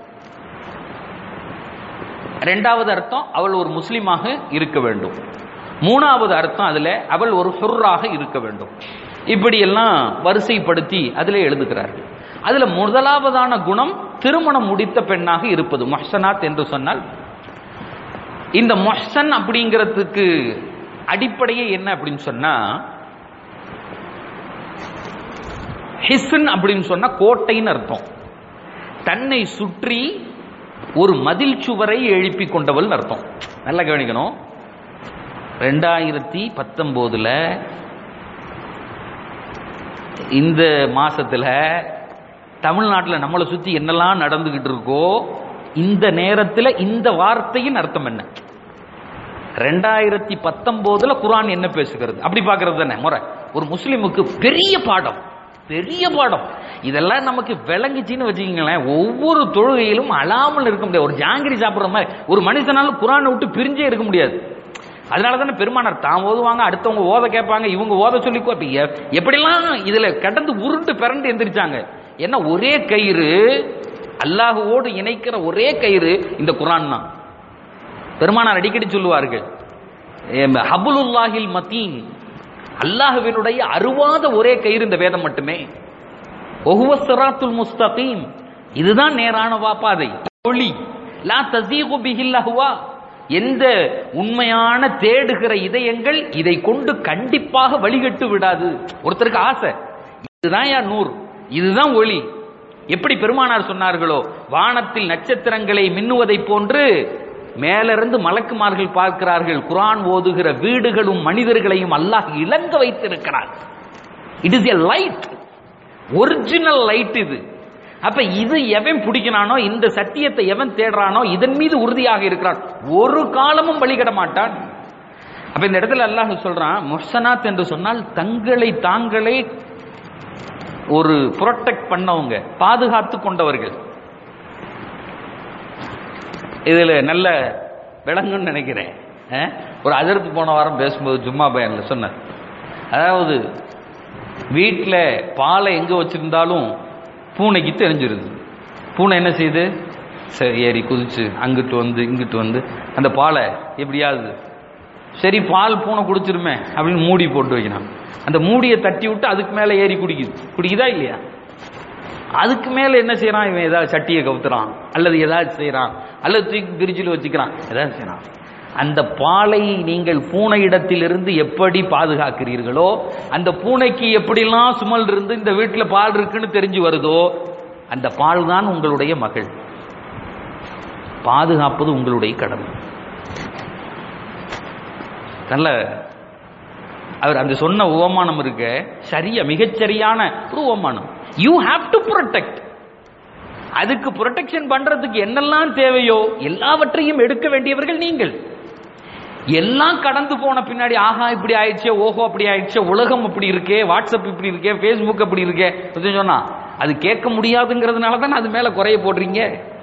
ரெண்டாவது அர்த்தம் அவள் ஒரு முஸ்லிமாக இருக்க வேண்டும் மூணாவது அர்த்தம் அதுல அவள் ஒரு ஹுர்ராக இருக்க வேண்டும் இப்படி எல்லாம் வரிசைப்படுத்தி அதில் எழுதுகிறார்கள் அதுல முதலாவதான குணம் திருமணம் முடித்த பெண்ணாக இருப்பது மொஹ்சனாத் என்று சொன்னால் இந்த மொஹ்சன் அப்படிங்கிறதுக்கு அடிப்படையே என்ன அப்படின்னு சொன்னா ஹிஸ்ன் அப்படின்னு சொன்னா கோட்டைன்னு அர்த்தம் தன்னை சுற்றி ஒரு மதில் சுவரை எழுப்பி கொண்டவள் அர்த்தம் நல்லா கவனிக்கணும் ரெண்டாயிரத்தி பத்தொன்பதுல இந்த மாசத்துல தமிழ்நாட்டில் நம்மளை சுத்தி என்னெல்லாம் நடந்துகிட்டு இருக்கோ இந்த நேரத்தில் இந்த வார்த்தையின் அர்த்தம் என்ன ரெண்டாயிரத்தி பத்தொன்பதுல குரான் என்ன பேசுகிறது அப்படி பார்க்கறது தானே முறை ஒரு முஸ்லிமுக்கு பெரிய பாடம் பெரிய பாடம் இதெல்லாம் நமக்கு விளங்குச்சின்னு வச்சுக்கோங்களேன் ஒவ்வொரு தொழுகையிலும் அழாமல் இருக்க முடியாது ஒரு ஜாங்கிரி சாப்பிட்ற மாதிரி ஒரு மனுஷனாலும் குரானை விட்டு பிரிஞ்சே இருக்க முடியாது அதனால தானே பெருமானார் தான் ஓதுவாங்க அடுத்தவங்க ஓத கேட்பாங்க இவங்க ஓத சொல்லி எப்படிலாம் இதுல கடந்து உருண்டு பிறண்டு எந்திரிச்சாங்க என்ன ஒரே கயிறு அல்லாஹுவோடு இணைக்கிற ஒரே கயிறு இந்த குரான் தான் பெருமானார் அடிக்கடி சொல்லுவார்கள் ஹபுலுல்லாஹில் மத்தீன் அல்லாஹுவினுடைய அருவாத ஒரே கயிறு இந்த வேதம் மட்டுமே ஒஹுவ சிராத்துல் முஸ்தகீம் இதுதான் நேரான வாப்பாதை ஒளி லா தசீகு பிஹில் அஹ்வா எந்த உண்மையான தேடுகிற இதயங்கள் இதை கொண்டு கண்டிப்பாக வழிகட்டு விடாது ஒருத்தருக்கு ஆசை இதுதான் யார் நூறு இதுதான் ஒளி எப்படி பெருமானார் சொன்னார்களோ வானத்தில் நட்சத்திரங்களை மின்னுவதை போன்று மேலிருந்து மலக்குமார்கள் பார்க்கிறார்கள் குரான் ஓதுகிற வீடுகளும் மனிதர்களையும் அல்லாஹ் இலங்க வைத்திருக்கிறார் it is a light original light இது அப்ப இது எவன் பிடிக்கிறானோ இந்த சத்தியத்தை எவன் தேடுறானோ இதன் மீது உறுதியாக இருக்கிறான் ஒரு காலமும் வழிகட மாட்டான் அப்ப இந்த இடத்துல அல்லாஹ் சொல்றான் முஹ்சனாத் என்று சொன்னால் தங்களை தாங்களே ஒரு புரொடெக்ட் பண்ணவங்க பாதுகாத்து கொண்டவர்கள் இதுல நல்ல விளங்குன்னு நினைக்கிறேன் ஒரு அதிர்த்து போன வாரம் பேசும்போது ஜும்மா பயன்ல சொன்னேன் அதாவது வீட்டில் பாலை எங்க வச்சிருந்தாலும் பூனைக்கு தெரிஞ்சிருது பூனை என்ன செய்யுது சரி ஏறி குதிச்சு அங்கிட்டு வந்து இங்கிட்டு வந்து அந்த பாலை எப்படியாவது சரி பால் பூனை குடிச்சிருமே அப்படின்னு மூடி போட்டு வைக்கிறான் அந்த மூடியை தட்டி விட்டு அதுக்கு மேலே ஏறி குடிக்குது குடிக்குதா இல்லையா அதுக்கு மேல என்ன செய்யறான் இவன் ஏதாவது சட்டியை கவுத்துறான் அல்லது ஏதாவது செய்யறான் அல்லது தூக்கி பிரிட்ஜில் வச்சுக்கிறான் ஏதாவது செய்யறான் அந்த பாலை நீங்கள் பூனை இடத்திலிருந்து எப்படி பாதுகாக்கிறீர்களோ அந்த பூனைக்கு எப்படிலாம் சுமல் இருந்து இந்த வீட்டில் பால் இருக்குன்னு தெரிஞ்சு வருதோ அந்த பால் தான் உங்களுடைய மகள் பாதுகாப்பது உங்களுடைய கடமை நல்ல அவர் அந்த சொன்ன உவமானம் இருக்க சரியா மிகச்சரியான ஒரு உவமானம் யூ ஹாவ் டு ப்ரொடெக்ட் அதுக்கு ப்ரொடெக்ஷன் பண்றதுக்கு என்னெல்லாம் தேவையோ எல்லாவற்றையும் எடுக்க வேண்டியவர்கள் நீங்கள் எல்லாம் கடந்து போன பின்னாடி ஆஹா இப்படி ஆயிடுச்சே ஓஹோ அப்படி ஆயிடுச்சே உலகம் அப்படி இருக்கே வாட்ஸ்அப் இப்படி இருக்கே ஃபேஸ்புக் அப்படி இருக்கே அப்படின்னு சொன்னா அது கேட்க முடியாதுங்கிறதுனால தான் அது மேல குறைய போடுறீங்க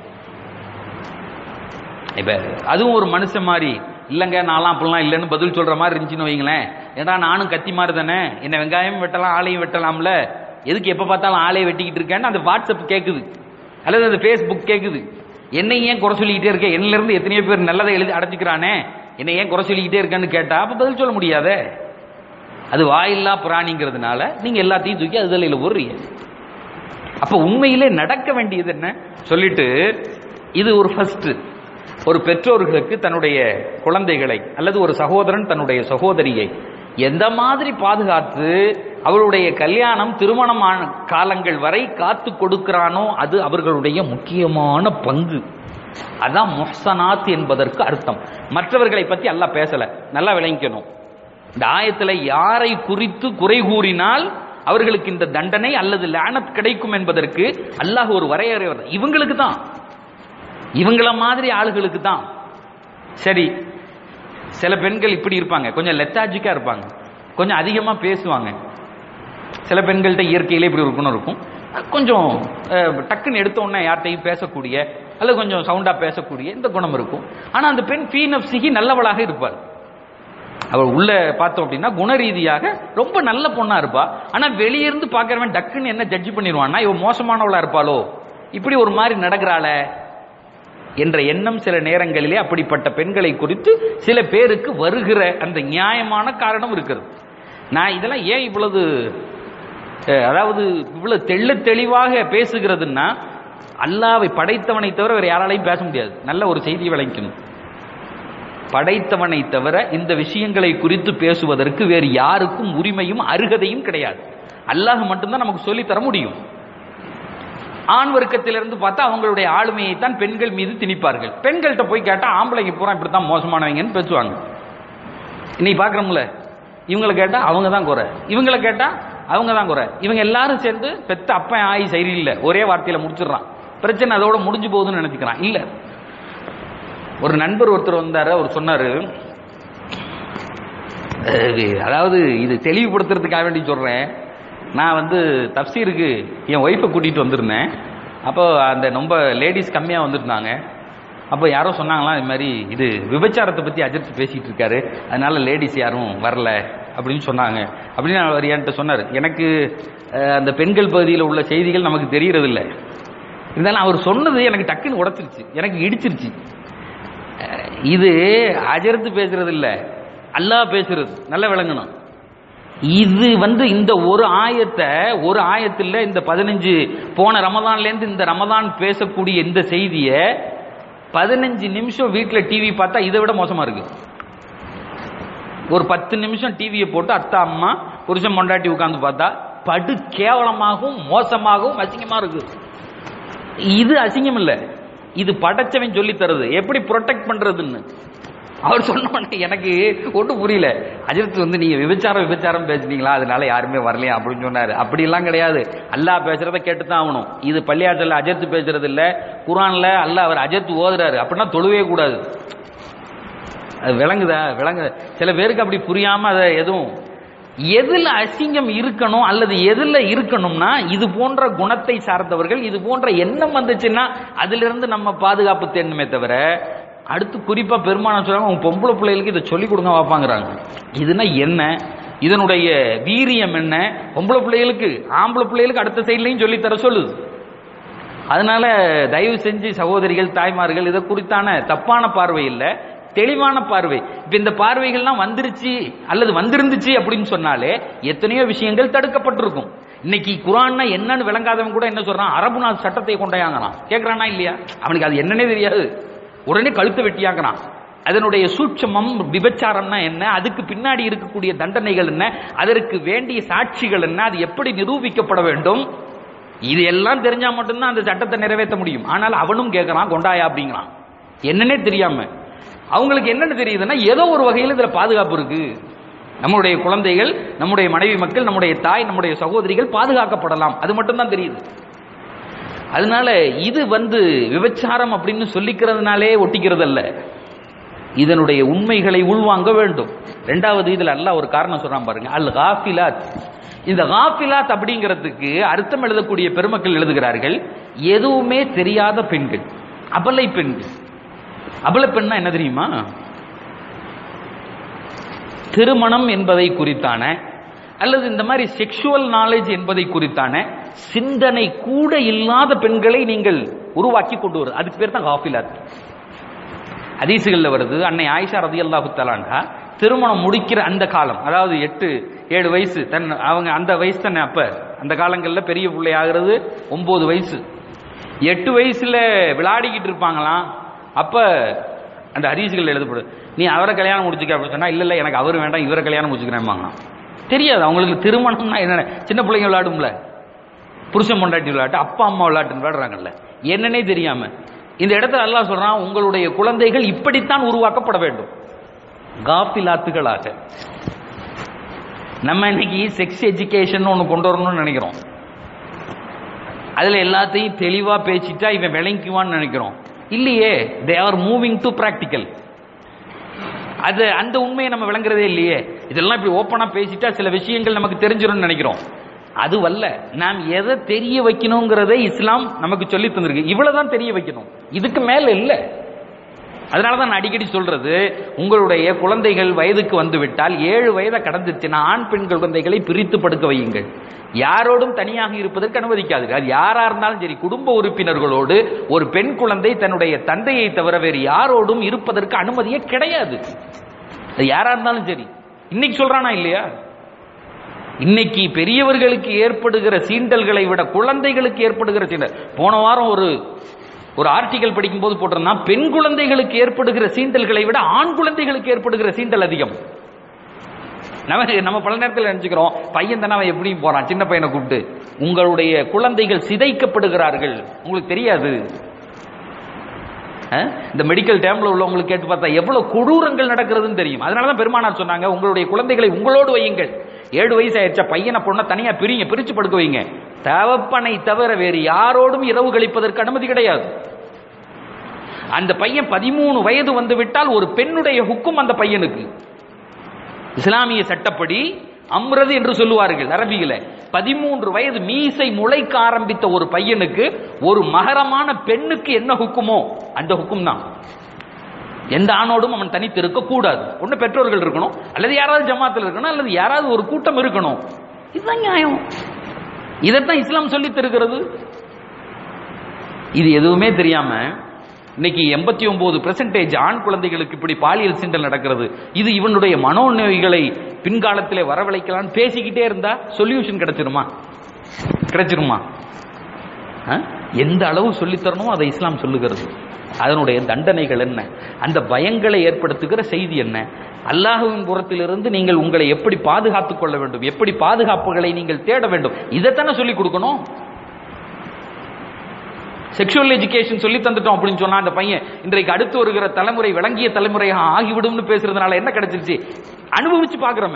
இப்ப அதுவும் ஒரு மனுஷன் மாதிரி இல்லைங்க நான்லாம் அப்படிலாம் இல்லைன்னு பதில் சொல்ற மாதிரி இருந்துச்சுன்னு வைங்களேன் ஏடா நானும் கத்தி மாதிரி தானே என்ன வெங்காயம் வெட்டலாம் ஆளையும் வெட்டலாம்ல எதுக்கு எப்ப பார்த்தாலும் ஆளையை வெட்டிக்கிட்டு இருக்கேன்னு அந்த வாட்ஸ்அப் கேட்குது அல்லது அந்த ஃபேஸ்புக் கேட்குது என்னை ஏன் குறை சொல்லிக்கிட்டே இருக்க என்னல இருந்து எத்தனையோ பேர் நல்லதை எழுதி அடைச்சிக்கிறானே என்னை ஏன் குறை சொல்லிக்கிட்டே இருக்கேன்னு கேட்டா அப்ப பதில் சொல்ல முடியாதே அது வாயில்லா பிராணிங்கிறதுனால நீங்க எல்லாத்தையும் தூக்கி அது தலையில போடுறீங்க அப்ப உண்மையிலே நடக்க வேண்டியது என்ன சொல்லிட்டு இது ஒரு ஃபர்ஸ்ட் ஒரு பெற்றோர்களுக்கு தன்னுடைய குழந்தைகளை அல்லது ஒரு சகோதரன் தன்னுடைய சகோதரியை எந்த மாதிரி பாதுகாத்து அவருடைய கல்யாணம் திருமணமான காலங்கள் வரை காத்து கொடுக்கிறானோ அது அவர்களுடைய முக்கியமான பங்கு அதான் முஹ்சனாத் என்பதற்கு அர்த்தம் மற்றவர்களை பத்தி அல்லாஹ் பேசல நல்லா விளங்கிக்கணும் இந்த ஆயத்துல யாரை குறித்து குறை கூறினால் அவர்களுக்கு இந்த தண்டனை அல்லது லானத் கிடைக்கும் என்பதற்கு அல்லாஹ் ஒரு வரையறை வருது. இவங்களுக்கு தான் இவங்கள மாதிரி ஆளுகளுக்கு தான் சரி சில பெண்கள் இப்படி இருப்பாங்க கொஞ்சம் லெத்தாஜிக்கா இருப்பாங்க கொஞ்சம் அதிகமா பேசுவாங்க சில பெண்கள்கிட்ட இயற்கையிலே இப்படி ஒரு குணம் இருக்கும் கொஞ்சம் அஹ், டக்குன்னு எடுத்த உடனே யார்கிட்டையும் பேசக்கூடிய அல்லது கொஞ்சம் சவுண்டா பேசக்கூடிய இந்த குணம் இருக்கும் ஆனா அந்த பெண் ஃபீ நப்சிகி நல்லவளாக இருப்பாள் அவள் உள்ள பார்த்தோம் அப்படின்னா குணரீதியாக ரொம்ப நல்ல பொண்ணா இருப்பா ஆனா வெளியிருந்து பார்க்கறவன் டக்குன்னு என்ன ஜட்ஜ் பண்ணிடுவான்னா இவ மோசமானவளா இருப்பாளோ இப்படி ஒரு மாதிரி நடக்கிறாள என்ற எண்ணம் சில நேரங்களிலே அப்படிப்பட்ட பெண்களை குறித்து சில பேருக்கு வருகிற அந்த நியாயமான காரணம் இருக்கிறது நான் இதெல்லாம் ஏன் இவ்வளவு அஹ், அதாவது இவ்வளவு தெள்ள தெளிவாக பேசுகிறதுன்னா அல்லாவை படைத்தவனை தவிர வேற யாராலையும் பேச முடியாது நல்ல ஒரு செய்தியை விளக்கணும் படைத்தவனை தவிர இந்த விஷயங்களை குறித்து பேசுவதற்கு வேறு யாருக்கும் உரிமையும் அருகதையும் கிடையாது அல்லாஹ் மட்டும்தான் நமக்கு சொல்லித் தர முடியும் ஆண் வர்க்கத்திலிருந்து பார்த்தா அவங்களுடைய ஆளுமையை தான் பெண்கள் மீது திணிப்பார்கள் பெண்கள்கிட்ட போய் கேட்டா ஆம்பளைங்க பூரா இப்படித்தான் மோசமானவங்கன்னு பேசுவாங்க இன்னைக்கு பார்க்குறோம்ல இவங்களை கேட்டா அவங்க தான் குறை இவங்களை கேட்டா அவங்க தான் குறை இவங்க எல்லாரும் சேர்ந்து பெத்த அப்பன் ஆயி சரியில்லை ஒரே வார்த்தையில முடிச்சிடுறான் பிரச்சனை அதோட முடிஞ்சு போகுதுன்னு நினைச்சுக்கிறான் இல்ல ஒரு நண்பர் ஒருத்தர் வந்தாரு அவர் சொன்னாரு அஹ், அதாவது இது தெளிவுபடுத்துறதுக்காக வேண்டி சொல்றேன் நான் வந்து தப்சீருக்கு என் ஒய்ஃபை கூட்டிட்டு வந்திருந்தேன் அப்போ அந்த ரொம்ப லேடிஸ் கம்மியா வந்துருந்தாங்க அப்போ யாரோ சொன்னாங்களாம் இது மாதிரி இது விபச்சாரத்தை பத்தி அஜித் பேசிட்டு இருக்காரு அதனால லேடிஸ் யாரும் வரல அப்படின்னு சொன்னாங்க அப்படின்னு அவர் என்கிட்ட சொன்னார் எனக்கு அஹ், அந்த பெண்கள் பகுதியில் உள்ள செய்திகள் நமக்கு தெரியறது இல்லை இருந்தாலும் அவர் சொன்னது எனக்கு டக்குன்னு உடச்சிருச்சு எனக்கு இடிச்சிருச்சு அஹ், இது அஜர்த்து பேசுறது இல்ல அல்லாஹ் பேசுறது நல்லா விளங்கணும் இது வந்து இந்த ஒரு ஆயத்தை ஒரு ஆயத்துல இந்த பதினஞ்சு போன ரமதான்ல இருந்து இந்த ரமதான் பேசக்கூடிய இந்த செய்தியை பதினஞ்சு நிமிஷம் வீட்டுல டிவி பார்த்தா இதை விட மோசமா இருக்கு ஒரு பத்து நிமிஷம் டிவியை போட்டு அத்தா அம்மா புருஷன் பொண்டாட்டி உட்கார்ந்து பார்த்தா படு கேவலமாகவும் மோசமாகவும் அசிங்கமா இருக்கு இது அசிங்கம் இல்ல இது படைச்சவன் சொல்லி தருது எப்படி ப்ரொடெக்ட் பண்றதுன்னு அவர் சொன்ன உடனே எனக்கு ஒன்றும் புரியல அஜித் வந்து நீங்க விபச்சாரம் விபச்சாரம் பேசுனீங்களா அதனால யாருமே வரலையா அப்படின்னு சொன்னாரு அப்படி எல்லாம் கிடையாது அல்லாஹ் பேசுறத கேட்டு தான் ஆகணும் இது பள்ளியாற்றல அஜத் பேசுறது இல்ல குரான்ல அல்லாஹ் அவர் அஜத் ஓதுறாரு அப்படின்னா தொழுவே கூடாது அது விளங்குதா விளங்கு சில பேருக்கு அப்படி புரியாம அதை எதுவும் எதுல அசிங்கம் இருக்கணும் அல்லது எதுல இருக்கணும்னா இது போன்ற குணத்தை சார்ந்தவர்கள் இது போன்ற எண்ணம் வந்துச்சுன்னா அதிலிருந்து நம்ம பாதுகாப்பு தேடணுமே தவிர அடுத்து குறிப்பா பெருமானம் சொல்றாங்க உங்க பொம்பளை பிள்ளைகளுக்கு இதை சொல்லி கொடுங்க வாப்பாங்கிறாங்க இதுனா என்ன இதனுடைய வீரியம் என்ன பொம்பளை பிள்ளைகளுக்கு ஆம்பளை பிள்ளைகளுக்கு அடுத்த சைட்லையும் சொல்லி தர சொல்லுது அதனால தயவு செஞ்சு சகோதரிகள் தாய்மார்கள் இதை குறித்தான தப்பான பார்வை இல்ல தெளிவான பார்வை இப்ப இந்த பார்வைகள்லாம் வந்துருச்சு அல்லது வந்திருந்துச்சு அப்படின்னு சொன்னாலே எத்தனையோ விஷயங்கள் தடுக்கப்பட்டிருக்கும் இன்னைக்கு குரான்னா என்னன்னு விளங்காதவன் கூட என்ன சொல்றான் அரபு நாள் சட்டத்தை கொண்டாயாங்கிறான் கேட்கறானா இல்லையா அவனுக்கு அது என்னன்னே தெரியாது உடனே கழுத்தை வெட்டியாங்கிறான் அதனுடைய சூட்சமம் விபச்சாரம்னா என்ன அதுக்கு பின்னாடி இருக்கக்கூடிய தண்டனைகள் என்ன அதற்கு வேண்டிய சாட்சிகள் என்ன அது எப்படி நிரூபிக்கப்பட வேண்டும் இது எல்லாம் தெரிஞ்சா மட்டும்தான் அந்த சட்டத்தை நிறைவேற்ற முடியும் ஆனால் அவனும் கேட்கறான் கொண்டாயா அப்படிங்கிறான் என்னன்னே தெரியாம அவங்களுக்கு என்னன்னு தெரியுதுன்னா ஏதோ ஒரு வகையில் இதுல பாதுகாப்பு இருக்கு நம்முடைய குழந்தைகள் நம்முடைய மனைவி மக்கள் நம்முடைய தாய் நம்முடைய சகோதரிகள் பாதுகாக்கப்படலாம் அது மட்டும்தான் தெரியுது அதனால இது வந்து விபச்சாரம் அப்படின்னு சொல்லிக்கிறதுனாலே ஒட்டிக்கிறது அல்ல இதனுடைய உண்மைகளை உள்வாங்க வேண்டும் ரெண்டாவது இதுல அல்லாஹ் ஒரு காரணம் சொல்றான் பாருங்க அல் காஃபிலாத் இந்த காஃபிலாத் அப்படிங்கிறதுக்கு அர்த்தம் எழுதக்கூடிய பெருமக்கள் எழுதுகிறார்கள் எதுவுமே தெரியாத பெண்கள் அபலை பெண்கள் அபல பெண்ணா என்ன தெரியுமா திருமணம் என்பதை குறித்தான அல்லது இந்த மாதிரி செக்ஷுவல் நாலேஜ் என்பதை குறித்தான சிந்தனை கூட இல்லாத பெண்களை நீங்கள் உருவாக்கி கொண்டு வருது அதுக்கு பேர் தான் காஃபிலாத் ஹதீசுகள்ல வருது அன்னை ஆயிஷா ரதி அல்லாஹு தலான்ஹா திருமணம் முடிக்கிற அந்த காலம் அதாவது எட்டு ஏழு வயசு தன் அவங்க அந்த வயசு தானே அப்ப அந்த காலங்களில் பெரிய பிள்ளை ஆகிறது ஒன்பது வயசு எட்டு வயசுல விளையாடிக்கிட்டு இருப்பாங்களாம் அப்ப அந்த ஹரிசுகள் எழுதப்படும் நீ அவரை கல்யாணம் முடிச்சுக்க அப்படின்னு சொன்னா இல்ல இல்ல எனக்கு அவர் வேண்டாம் இவரை கல்யாணம் முடிச்சுக்கிறேன் தெரியாது அவங்களுக்கு திருமணம்னா என்ன சின்ன பிள்ளைங்க விளையாடும்ல புருஷன் பொண்டாட்டி விளையாட்டு அப்பா அம்மா விளையாட்டு விளையாடுறாங்கல்ல என்னன்னே தெரியாம இந்த இடத்துல அல்லாஹ் சொல்றான் உங்களுடைய குழந்தைகள் இப்படித்தான் உருவாக்கப்பட வேண்டும் காப்பிலாத்துகளாக நம்ம இன்னைக்கு செக்ஸ் எஜுகேஷன் ஒன்று கொண்டு வரணும்னு நினைக்கிறோம் அதுல எல்லாத்தையும் தெளிவா பேசிட்டா இவன் விளங்குவான்னு நினைக்கிறோம் இல்லையே they are moving to practical அது அந்த உண்மையை நம்ம விளங்குறதே இல்லையே இதெல்லாம் இப்படி ஓப்பனா பேசிட்டா சில விஷயங்கள் நமக்கு தெரிஞ்சிரும்னு நினைக்கிறோம் அதுவல்ல நாம் எதை தெரிய வைக்கணுங்கிறதை இஸ்லாம் நமக்கு சொல்லி தந்திருக்கு இவ்வளவுதான் தெரிய வைக்கணும் இதுக்கு மேல இல்ல அதனால தான் நான் அடிக்கடி சொல்றது உங்களுடைய குழந்தைகள் வயதுக்கு வந்து விட்டால் ஏழு வயதை கடந்துச்சுன்னா ஆண் பெண் குழந்தைகளை பிரித்து படுக்க வையுங்கள் யாரோடும் தனியாக இருப்பதற்கு அனுமதிக்காது அது யாரா இருந்தாலும் சரி குடும்ப உறுப்பினர்களோடு ஒரு பெண் குழந்தை தன்னுடைய தந்தையை தவிர வேறு யாரோடும் இருப்பதற்கு அனுமதியே கிடையாது அது யாரா இருந்தாலும் சரி இன்னைக்கு சொல்றானா இல்லையா இன்னைக்கு பெரியவர்களுக்கு ஏற்படுகிற சீண்டல்களை விட குழந்தைகளுக்கு ஏற்படுகிற சீண்டல் போன வாரம் ஒரு ஒரு ஆர்டிகல் படிக்கும் போது போட்டிருந்தா பெண் குழந்தைகளுக்கு ஏற்படுகிற சீண்டல்களை விட ஆண் குழந்தைகளுக்கு ஏற்படுகிற சீண்டல் அதிகம் நம்ம நம்ம பல நேரத்தில் நினைச்சுக்கிறோம் பையன் தானே அவன் எப்படி போறான் சின்ன பையனை கூப்பிட்டு உங்களுடைய குழந்தைகள் சிதைக்கப்படுகிறார்கள் உங்களுக்கு தெரியாது அஹ்? இந்த மெடிக்கல் டேம்ல உள்ளவங்களுக்கு கேட்டு பார்த்தா எவ்வளவு கொடூரங்கள் நடக்கிறதுன்னு தெரியும் அதனாலதான் பெருமானார் சொன்னாங்க உங்களுடைய குழந்தைகளை உங்களோடு வையுங்கள் ஏழு வயசு ஆயிடுச்சா பையனை பொண்ணை தனியா பிரிங்க பிரிச்சு படுக்க வைங்க தவப்பனை தவிர வேறு யாரோடும் இரவு கழிப்பதற்கு அனுமதி கிடையாது அந்த பையன் பதிமூணு வயது வந்து விட்டால் ஒரு பெண்ணுடைய ஹுக்கும் அந்த பையனுக்கு இஸ்லாமிய சட்டப்படி அம்ரது என்று சொல்லுவார்கள் அரபியில பதிமூன்று வயது மீசை முளைக்க ஆரம்பித்த ஒரு பையனுக்கு ஒரு மகரமான பெண்ணுக்கு என்ன ஹுக்குமோ அந்த ஹுக்கும் தான் எந்த ஆணோடும் அவன் தனித்து இருக்க கூடாது ஒண்ணு பெற்றோர்கள் இருக்கணும் அல்லது யாராவது ஜமாத்தில் இருக்கணும் அல்லது யாராவது ஒரு கூட்டம் இருக்கணும் இதுதான் நியாயம் இதைத்தான் இஸ்லாம் சொல்லி தருகிறது இது எதுவுமே தெரியாம இன்னைக்கு எண்பத்தி ஒன்பது பெர்சன்டேஜ் ஆண் குழந்தைகளுக்கு இப்படி பாலியல் சிண்டல் நடக்கிறது இது இவனுடைய மனோநோய்களை பின்காலத்திலே வரவழைக்கலாம்னு பேசிக்கிட்டே இருந்தா சொல்யூஷன் கிடைச்சிருமா கிடைச்சிருமா ஆ? எந்த அளவு சொல்லித் தரணுமோ அதை இஸ்லாம் சொல்லுகிறது அதனுடைய தண்டனைகள் என்ன அந்த பயங்களை ஏற்படுத்துகிற செய்தி என்ன அல்லாஹுவின் புறத்திலிருந்து நீங்கள் உங்களை எப்படி பாதுகாத்துக் கொள்ள வேண்டும் எப்படி பாதுகாப்புகளை நீங்கள் தேட வேண்டும் இதைத்தானே சொல்லிக் கொடுக்கணும் செக்ஷுவல் எஜுகேஷன் சொல்லி தந்துட்டோம் அப்படின்னு சொன்னா அந்த பையன் இன்றைக்கு அடுத்து வருகிற தலைமுறை விளங்கிய தலைமுறையாக ஆகிவிடும்னு பேசுறதுனால என்ன கிடைச்சிருச்சு அனுபவிச்சு பாக்குறோமே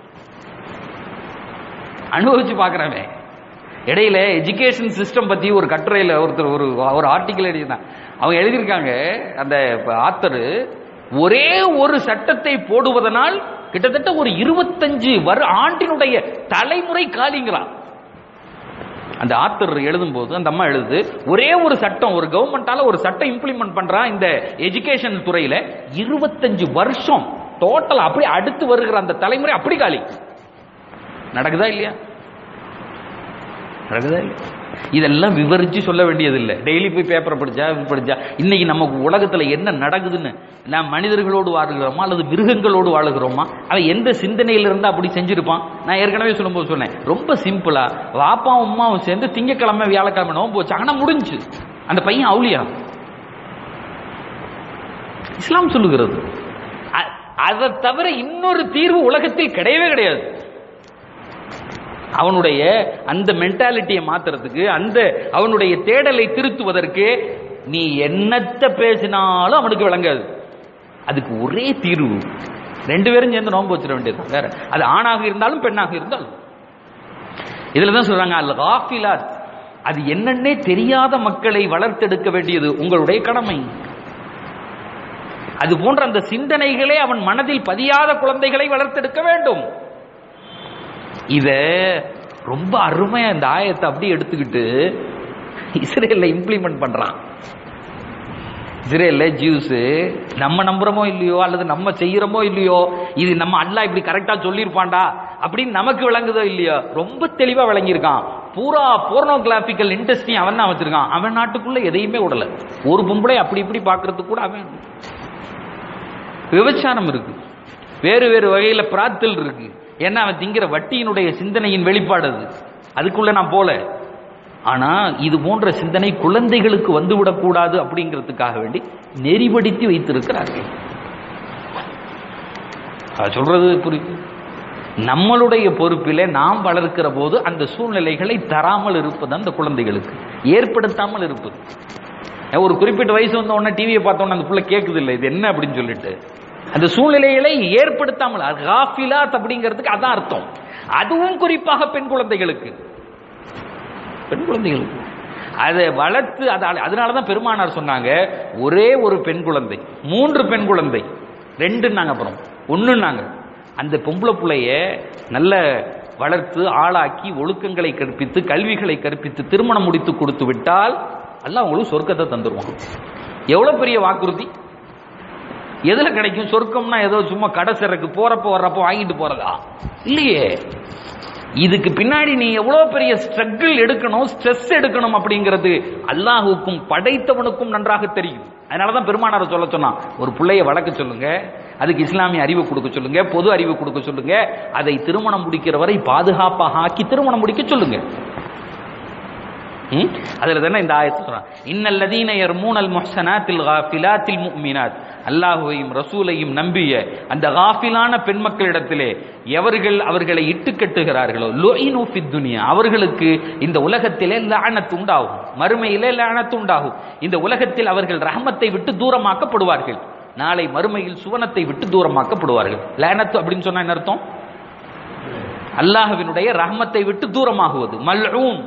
அனுபவிச்சு பாக்குறோமே இடையில எஜுகேஷன் சிஸ்டம் பத்தி ஒரு கட்டுரையில ஒருத்தர் ஒரு ஒரு ஆர்டிக்கல் எழுதியிருந்தான் அவங்க எழுதியிருக்காங்க அந்த ஆத்தர் ஒரே ஒரு சட்டத்தை போடுவதனால் கிட்டத்தட்ட ஒரு இருபத்தஞ்சு வரு ஆண்டினுடைய தலைமுறை காலிங்கிறான் அந்த ஆத்தர் எழுதும்போது அந்த அம்மா எழுதுது ஒரே ஒரு சட்டம் ஒரு கவர்மெண்டால ஒரு சட்டம் இம்ப்ளிமெண்ட் பண்றா இந்த எஜுகேஷன் துறையில இருபத்தஞ்சு வருஷம் டோட்டல் அப்படி அடுத்து வருகிற அந்த தலைமுறை அப்படி காலி நடக்குதா இல்லையா நடக்குதா இல்லையா இதெல்லாம் விவரிச்சு சொல்ல வேண்டியதில்லை டெய்லி போய் பேப்பரை படிச்சா இது படிச்சா இன்னைக்கு நமக்கு உலகத்துல என்ன நடக்குதுன்னு நாம் மனிதர்களோடு வாழுகிறோமா அல்லது மிருகங்களோடு வாழுகிறோமா அவன் எந்த சிந்தனையில இருந்து அப்படி செஞ்சிருப்பான் நான் ஏற்கனவே சொல்லும்போது சொன்னேன் ரொம்ப சிம்பிளா வாப்பாவும் உமாவும் சேர்ந்து திங்கக்கிழமை வியாழக்கிழமை நோம்பு வச்சாங்கன்னா முடிஞ்சு அந்த பையன் அவுளியா இஸ்லாம் சொல்லுகிறது அ- அதை தவிர இன்னொரு தீர்வு உலகத்தில் கிடையவே கிடையாது அவனுடைய அந்த மென்டாலிட்டியை மாத்துறதுக்கு அந்த அவனுடைய தேடலை திருத்துவதற்கு நீ என்னத்த பேசினாலும் அவனுக்கு விளங்காது அதுக்கு ஒரே தீர்வு ரெண்டு பேரும் சேர்ந்து நோன்பு வச்சிட வேண்டியது வேற அது ஆணாக இருந்தாலும் பெண்ணாக இருந்தாலும் இதுல தான் சொல்றாங்க அல் காஃபிலாத் அது என்னன்னே தெரியாத மக்களை வளர்த்தெடுக்க வேண்டியது உங்களுடைய கடமை அது போன்ற அந்த சிந்தனைகளே அவன் மனதில் பதியாத குழந்தைகளை வளர்த்தெடுக்க வேண்டும் இத ரொம்ப அருமையா இந்த ஆயத்தை அப்படியே எடுத்துக்கிட்டு இஸ்ரேல்ல இம்ப்ளிமெண்ட் பண்றான் இஸ்ரேல்ல ஜூஸ் நம்ம நம்புறோமோ இல்லையோ அல்லது நம்ம செய்யறோமோ இல்லையோ இது நம்ம அல்லாஹ் இப்படி கரெக்டா சொல்லியிருப்பான்டா அப்படின்னு நமக்கு விளங்குதோ இல்லையோ ரொம்ப தெளிவா விளங்கியிருக்கான் பூரா போர்னோகிராபிக்கல் இண்டஸ்ட்ரி அவன் தான் வச்சிருக்கான் அவன் நாட்டுக்குள்ள எதையுமே விடல ஒரு பொம்பளை அப்படி இப்படி பாக்குறதுக்கு கூட அவன் விபச்சாரம் இருக்கு வேறு வேறு வகையில பிரார்த்தல் இருக்கு ஏன்னா அவன் திங்கிற வட்டியினுடைய சிந்தனையின் வெளிப்பாடு அது அதுக்குள்ள நான் போல ஆனா இது போன்ற சிந்தனை குழந்தைகளுக்கு வந்துவிடக் கூடாது அப்படிங்கிறதுக்காக வேண்டி நெறிப்படுத்தி வைத்திருக்கிறார்கள் அது சொல்றது புரியுது நம்மளுடைய பொறுப்பிலே நாம் வளர்க்கிற போது அந்த சூழ்நிலைகளை தராமல் இருப்பது அந்த குழந்தைகளுக்கு ஏற்படுத்தாமல் இருப்பது ஒரு குறிப்பிட்ட வயசு வந்த உடனே டிவியை பார்த்தோன்னே அந்த புள்ள கேட்குது இல்லை இது என்ன அப்படின்னு சொல்லிட்டு அந்த சூழ்நிலைகளை ஏற்படுத்தாமல் அது காஃபிலாத் அப்படிங்கிறதுக்கு அதான் அர்த்தம் அதுவும் குறிப்பாக பெண் குழந்தைகளுக்கு பெண் குழந்தைகளுக்கு அதை வளர்த்து அதால அதனால தான் பெருமானார் சொன்னாங்க ஒரே ஒரு பெண் குழந்தை மூன்று பெண் குழந்தை ரெண்டுன்னாங்க அப்புறம் ஒண்ணுன்னாங்க அந்த பொம்பளை பிள்ளைய நல்ல வளர்த்து ஆளாக்கி ஒழுக்கங்களை கற்பித்து கல்விகளை கற்பித்து திருமணம் முடித்து கொடுத்து விட்டால் அல்லாஹ் உங்களுக்கு சொர்க்கத்தை தந்துருவான் எவ்வளவு பெரிய வாக்குறுதி எதுல கிடைக்கும் சொர்க்கம்னா ஏதோ சும்மா கடை சிறக்கு போறப்போ வர்றப்போ வாங்கிட்டு போறதா இல்லையே இதுக்கு பின்னாடி நீ எவ்வளவு பெரிய ஸ்ட்ரகிள் எடுக்கணும் ஸ்ட்ரெஸ் எடுக்கணும் அப்படிங்கிறது அல்லாஹுக்கும் படைத்தவனுக்கும் நன்றாக தெரியும் அதனாலதான் பெருமானார் சொல்ல சொன்னான் ஒரு பிள்ளைய வளர்க்க சொல்லுங்க அதுக்கு இஸ்லாமிய அறிவு கொடுக்க சொல்லுங்க பொது அறிவு கொடுக்க சொல்லுங்க அதை திருமணம் முடிக்கிற வரை பாதுகாப்பாக ஆக்கி திருமணம் முடிக்க சொல்லுங்க ம்? அதுல தானே இந்த ஆயத்து சொல்றான் இன்னல்லதீன யர்மூனல் முஹ்சனாத்தில் காஃபிலாத்தில் முஃமினாத் அல்லாஹுவையும் ரசூலையும் நம்பிய அந்த காஃபிலான பெண் மக்களிடத்திலே எவர்கள் அவர்களை இட்டு கட்டுகிறார்களோ லொயினு ஃபித் துனியா அவர்களுக்கு இந்த உலகத்திலே லானத்து உண்டாகும் மறுமையிலே லானத்து உண்டாகும் இந்த உலகத்தில் அவர்கள் ரஹமத்தை விட்டு தூரமாக்கப்படுவார்கள் நாளை மறுமையில் சுவனத்தை விட்டு தூரமாக்கப்படுவார்கள் லானத்து அப்படின்னு சொன்னா என்ன அர்த்தம் அல்லாஹ்வினுடைய ரஹமத்தை விட்டு தூரமாகுவது மல்ஊன்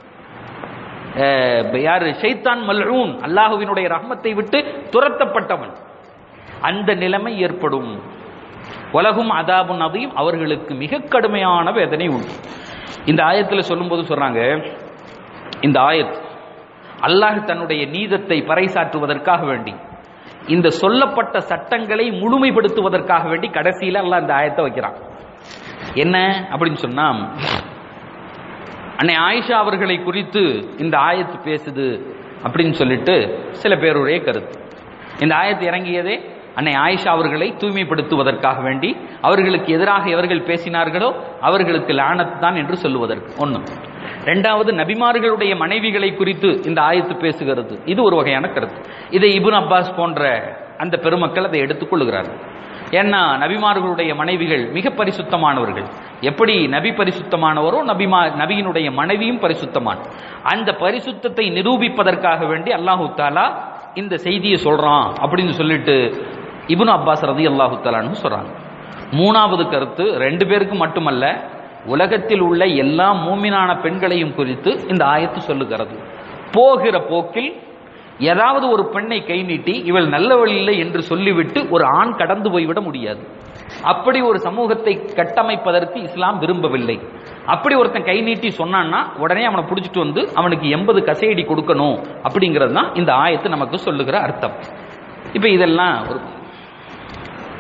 அஹ், யாரு ஷைத்தான் மல்ஊன் அல்லாஹுவினுடைய ரஹ்மத்தை விட்டு துரத்தப்பட்டவன் அந்த நிலைமை ஏற்படும் உலகும் அதாபுன் அதையும் அவர்களுக்கு மிக கடுமையான வேதனை உண்டு இந்த ஆயத்தில் சொல்லும்போது சொல்றாங்க இந்த ஆயத் அல்லாஹ் தன்னுடைய நீதத்தை பறைசாற்றுவதற்காக வேண்டி இந்த சொல்லப்பட்ட சட்டங்களை முழுமைப்படுத்துவதற்காக வேண்டி கடைசியில அல்லாஹ் இந்த ஆயத்தை வைக்கிறான் என்ன அப்படின்னு சொன்னா அன்னை ஆயிஷா அவர்களை குறித்து இந்த ஆயத்து பேசுது அப்படின்னு சொல்லிட்டு சில பேருடைய கருத்து இந்த ஆயத்து இறங்கியதே அன்னை ஆயிஷா அவர்களை தூய்மைப்படுத்துவதற்காக வேண்டி அவர்களுக்கு எதிராக எவர்கள் பேசினார்களோ அவர்களுக்கு லானத் தான் என்று சொல்லுவதற்கு ஒண்ணு ரெண்டாவது நபிமார்களுடைய மனைவிகளை குறித்து இந்த ஆயத்து பேசுகிறது இது ஒரு வகையான கருத்து இதை இபுன் அப்பாஸ் போன்ற அந்த பெருமக்கள் அதை எடுத்துக்கொள்கிறார்கள் ஏன்னா நபிமார்களுடைய மனைவிகள் மிக பரிசுத்தமானவர்கள் எப்படி நபி பரிசுத்தமானவரோ நபிமா நபியினுடைய மனைவியும் பரிசுத்தமான அந்த பரிசுத்தத்தை நிரூபிப்பதற்காக வேண்டி அல்லாஹு தாலா இந்த செய்தியை சொல்றான் அப்படின்னு சொல்லிட்டு இப்னு அப்பாஸ் ரதி அல்லாஹு தாலான்னு சொல்றாங்க மூணாவது கருத்து ரெண்டு பேருக்கு மட்டுமல்ல உலகத்தில் உள்ள எல்லா மூமினான பெண்களையும் குறித்து இந்த ஆயத்து சொல்லுகிறது போகிற போக்கில் ஏதாவது ஒரு பெண்ணை கை நீட்டி இவள் நல்லவள் இல்லை என்று சொல்லிவிட்டு ஒரு ஆண் கடந்து போய்விட முடியாது அப்படி ஒரு சமூகத்தை கட்டமைப்பதற்கு இஸ்லாம் விரும்பவில்லை அப்படி ஒருத்தன் கை நீட்டி சொன்னான்னா உடனே அவனை பிடிச்சிட்டு வந்து அவனுக்கு எண்பது கசையடி கொடுக்கணும் அப்படிங்கிறது தான் இந்த ஆயத்து நமக்கு சொல்லுகிற அர்த்தம் இப்ப இதெல்லாம் ஒரு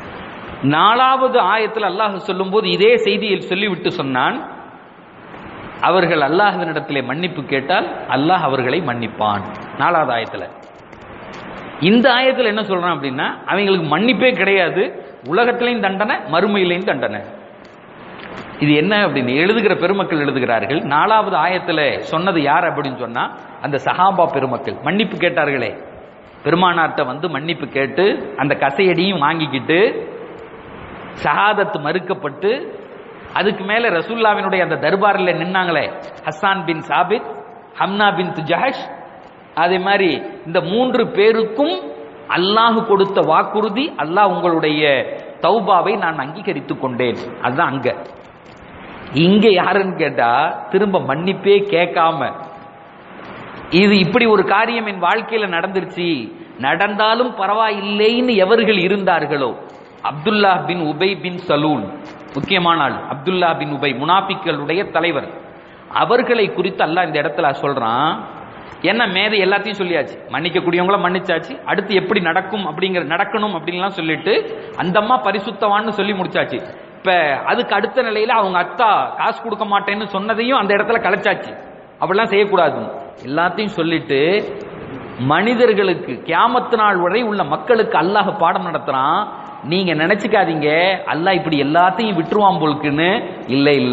நாலாவது ஆயத்தில் அல்லாஹ் சொல்லும்போது இதே செய்தியில் சொல்லிவிட்டு சொன்னான் அவர்கள் அல்லாஹ்வினிடத்திலே மன்னிப்பு கேட்டால் அல்லாஹ் அவர்களை மன்னிப்பான் நாலாவது ஆயத்துல இந்த ஆயத்துல என்ன சொல்றான் அப்படின்னா அவங்களுக்கு மன்னிப்பே கிடையாது உலகத்திலையும் தண்டனை மறுமையிலையும் தண்டனை இது என்ன அப்படின்னு எழுதுகிற பெருமக்கள் எழுதுகிறார்கள் நாலாவது ஆயத்துல சொன்னது யார் அப்படின்னு சொன்னா அந்த சஹாபா பெருமக்கள் மன்னிப்பு கேட்டார்களே பெருமானார்ட்ட வந்து மன்னிப்பு கேட்டு அந்த கசையடியும் வாங்கிக்கிட்டு ஷஹாதத் மறுக்கப்பட்டு அதுக்கு மேல ரசூல்லாவினுடைய அந்த தர்பாரில் நின்னாங்களே ஹஸ்ஸான் பின் சாபித் ஹம்னா பின் ஜஹஷ் அதே மாதிரி இந்த மூன்று பேருக்கும் அல்லாஹ் கொடுத்த வாக்குறுதி அல்லாஹ் உங்களுடைய தௌபாவை நான் அங்கீகரித்துக் கொண்டேன் அதுதான் அங்க இங்க யாருன்னு கேட்டா திரும்ப மன்னிப்பே கேட்காம இது இப்படி ஒரு காரியம் என் வாழ்க்கையில நடந்துருச்சு நடந்தாலும் பரவாயில்லைன்னு எவர்கள் இருந்தார்களோ அப்துல்லா பின் உபை பின் சலூல் முக்கியமான ஆள் அப்துல்லா பின் உபை முனாபிக்களுடைய தலைவர் அவர்களை குறித்து அல்லாஹ் இந்த இடத்துல சொல்றான் என்ன மேதை எல்லாத்தையும் சொல்லியாச்சு மன்னிக்கக்கூடியவங்கள மன்னிச்சாச்சு அடுத்து எப்படி நடக்கும் அப்படிங்கிற நடக்கணும் அப்படின்லாம் சொல்லிட்டு அந்த அம்மா பரிசுத்தவான்னு சொல்லி முடிச்சாச்சு இப்ப அதுக்கு அடுத்த நிலையில அவங்க அத்தா காசு கொடுக்க மாட்டேன்னு சொன்னதையும் அந்த இடத்துல கலைச்சாச்சு அப்படிலாம் செய்யக்கூடாது எல்லாத்தையும் சொல்லிட்டு மனிதர்களுக்கு கியாமத்து நாள் வரை உள்ள மக்களுக்கு அல்லாஹ் பாடம் நடத்துறான் நீங்க நினைச்சுக்காதீங்க அல்லாஹ் இப்படி எல்லாத்தையும் விட்டுருவான் போலுக்குன்னு இல்ல இல்ல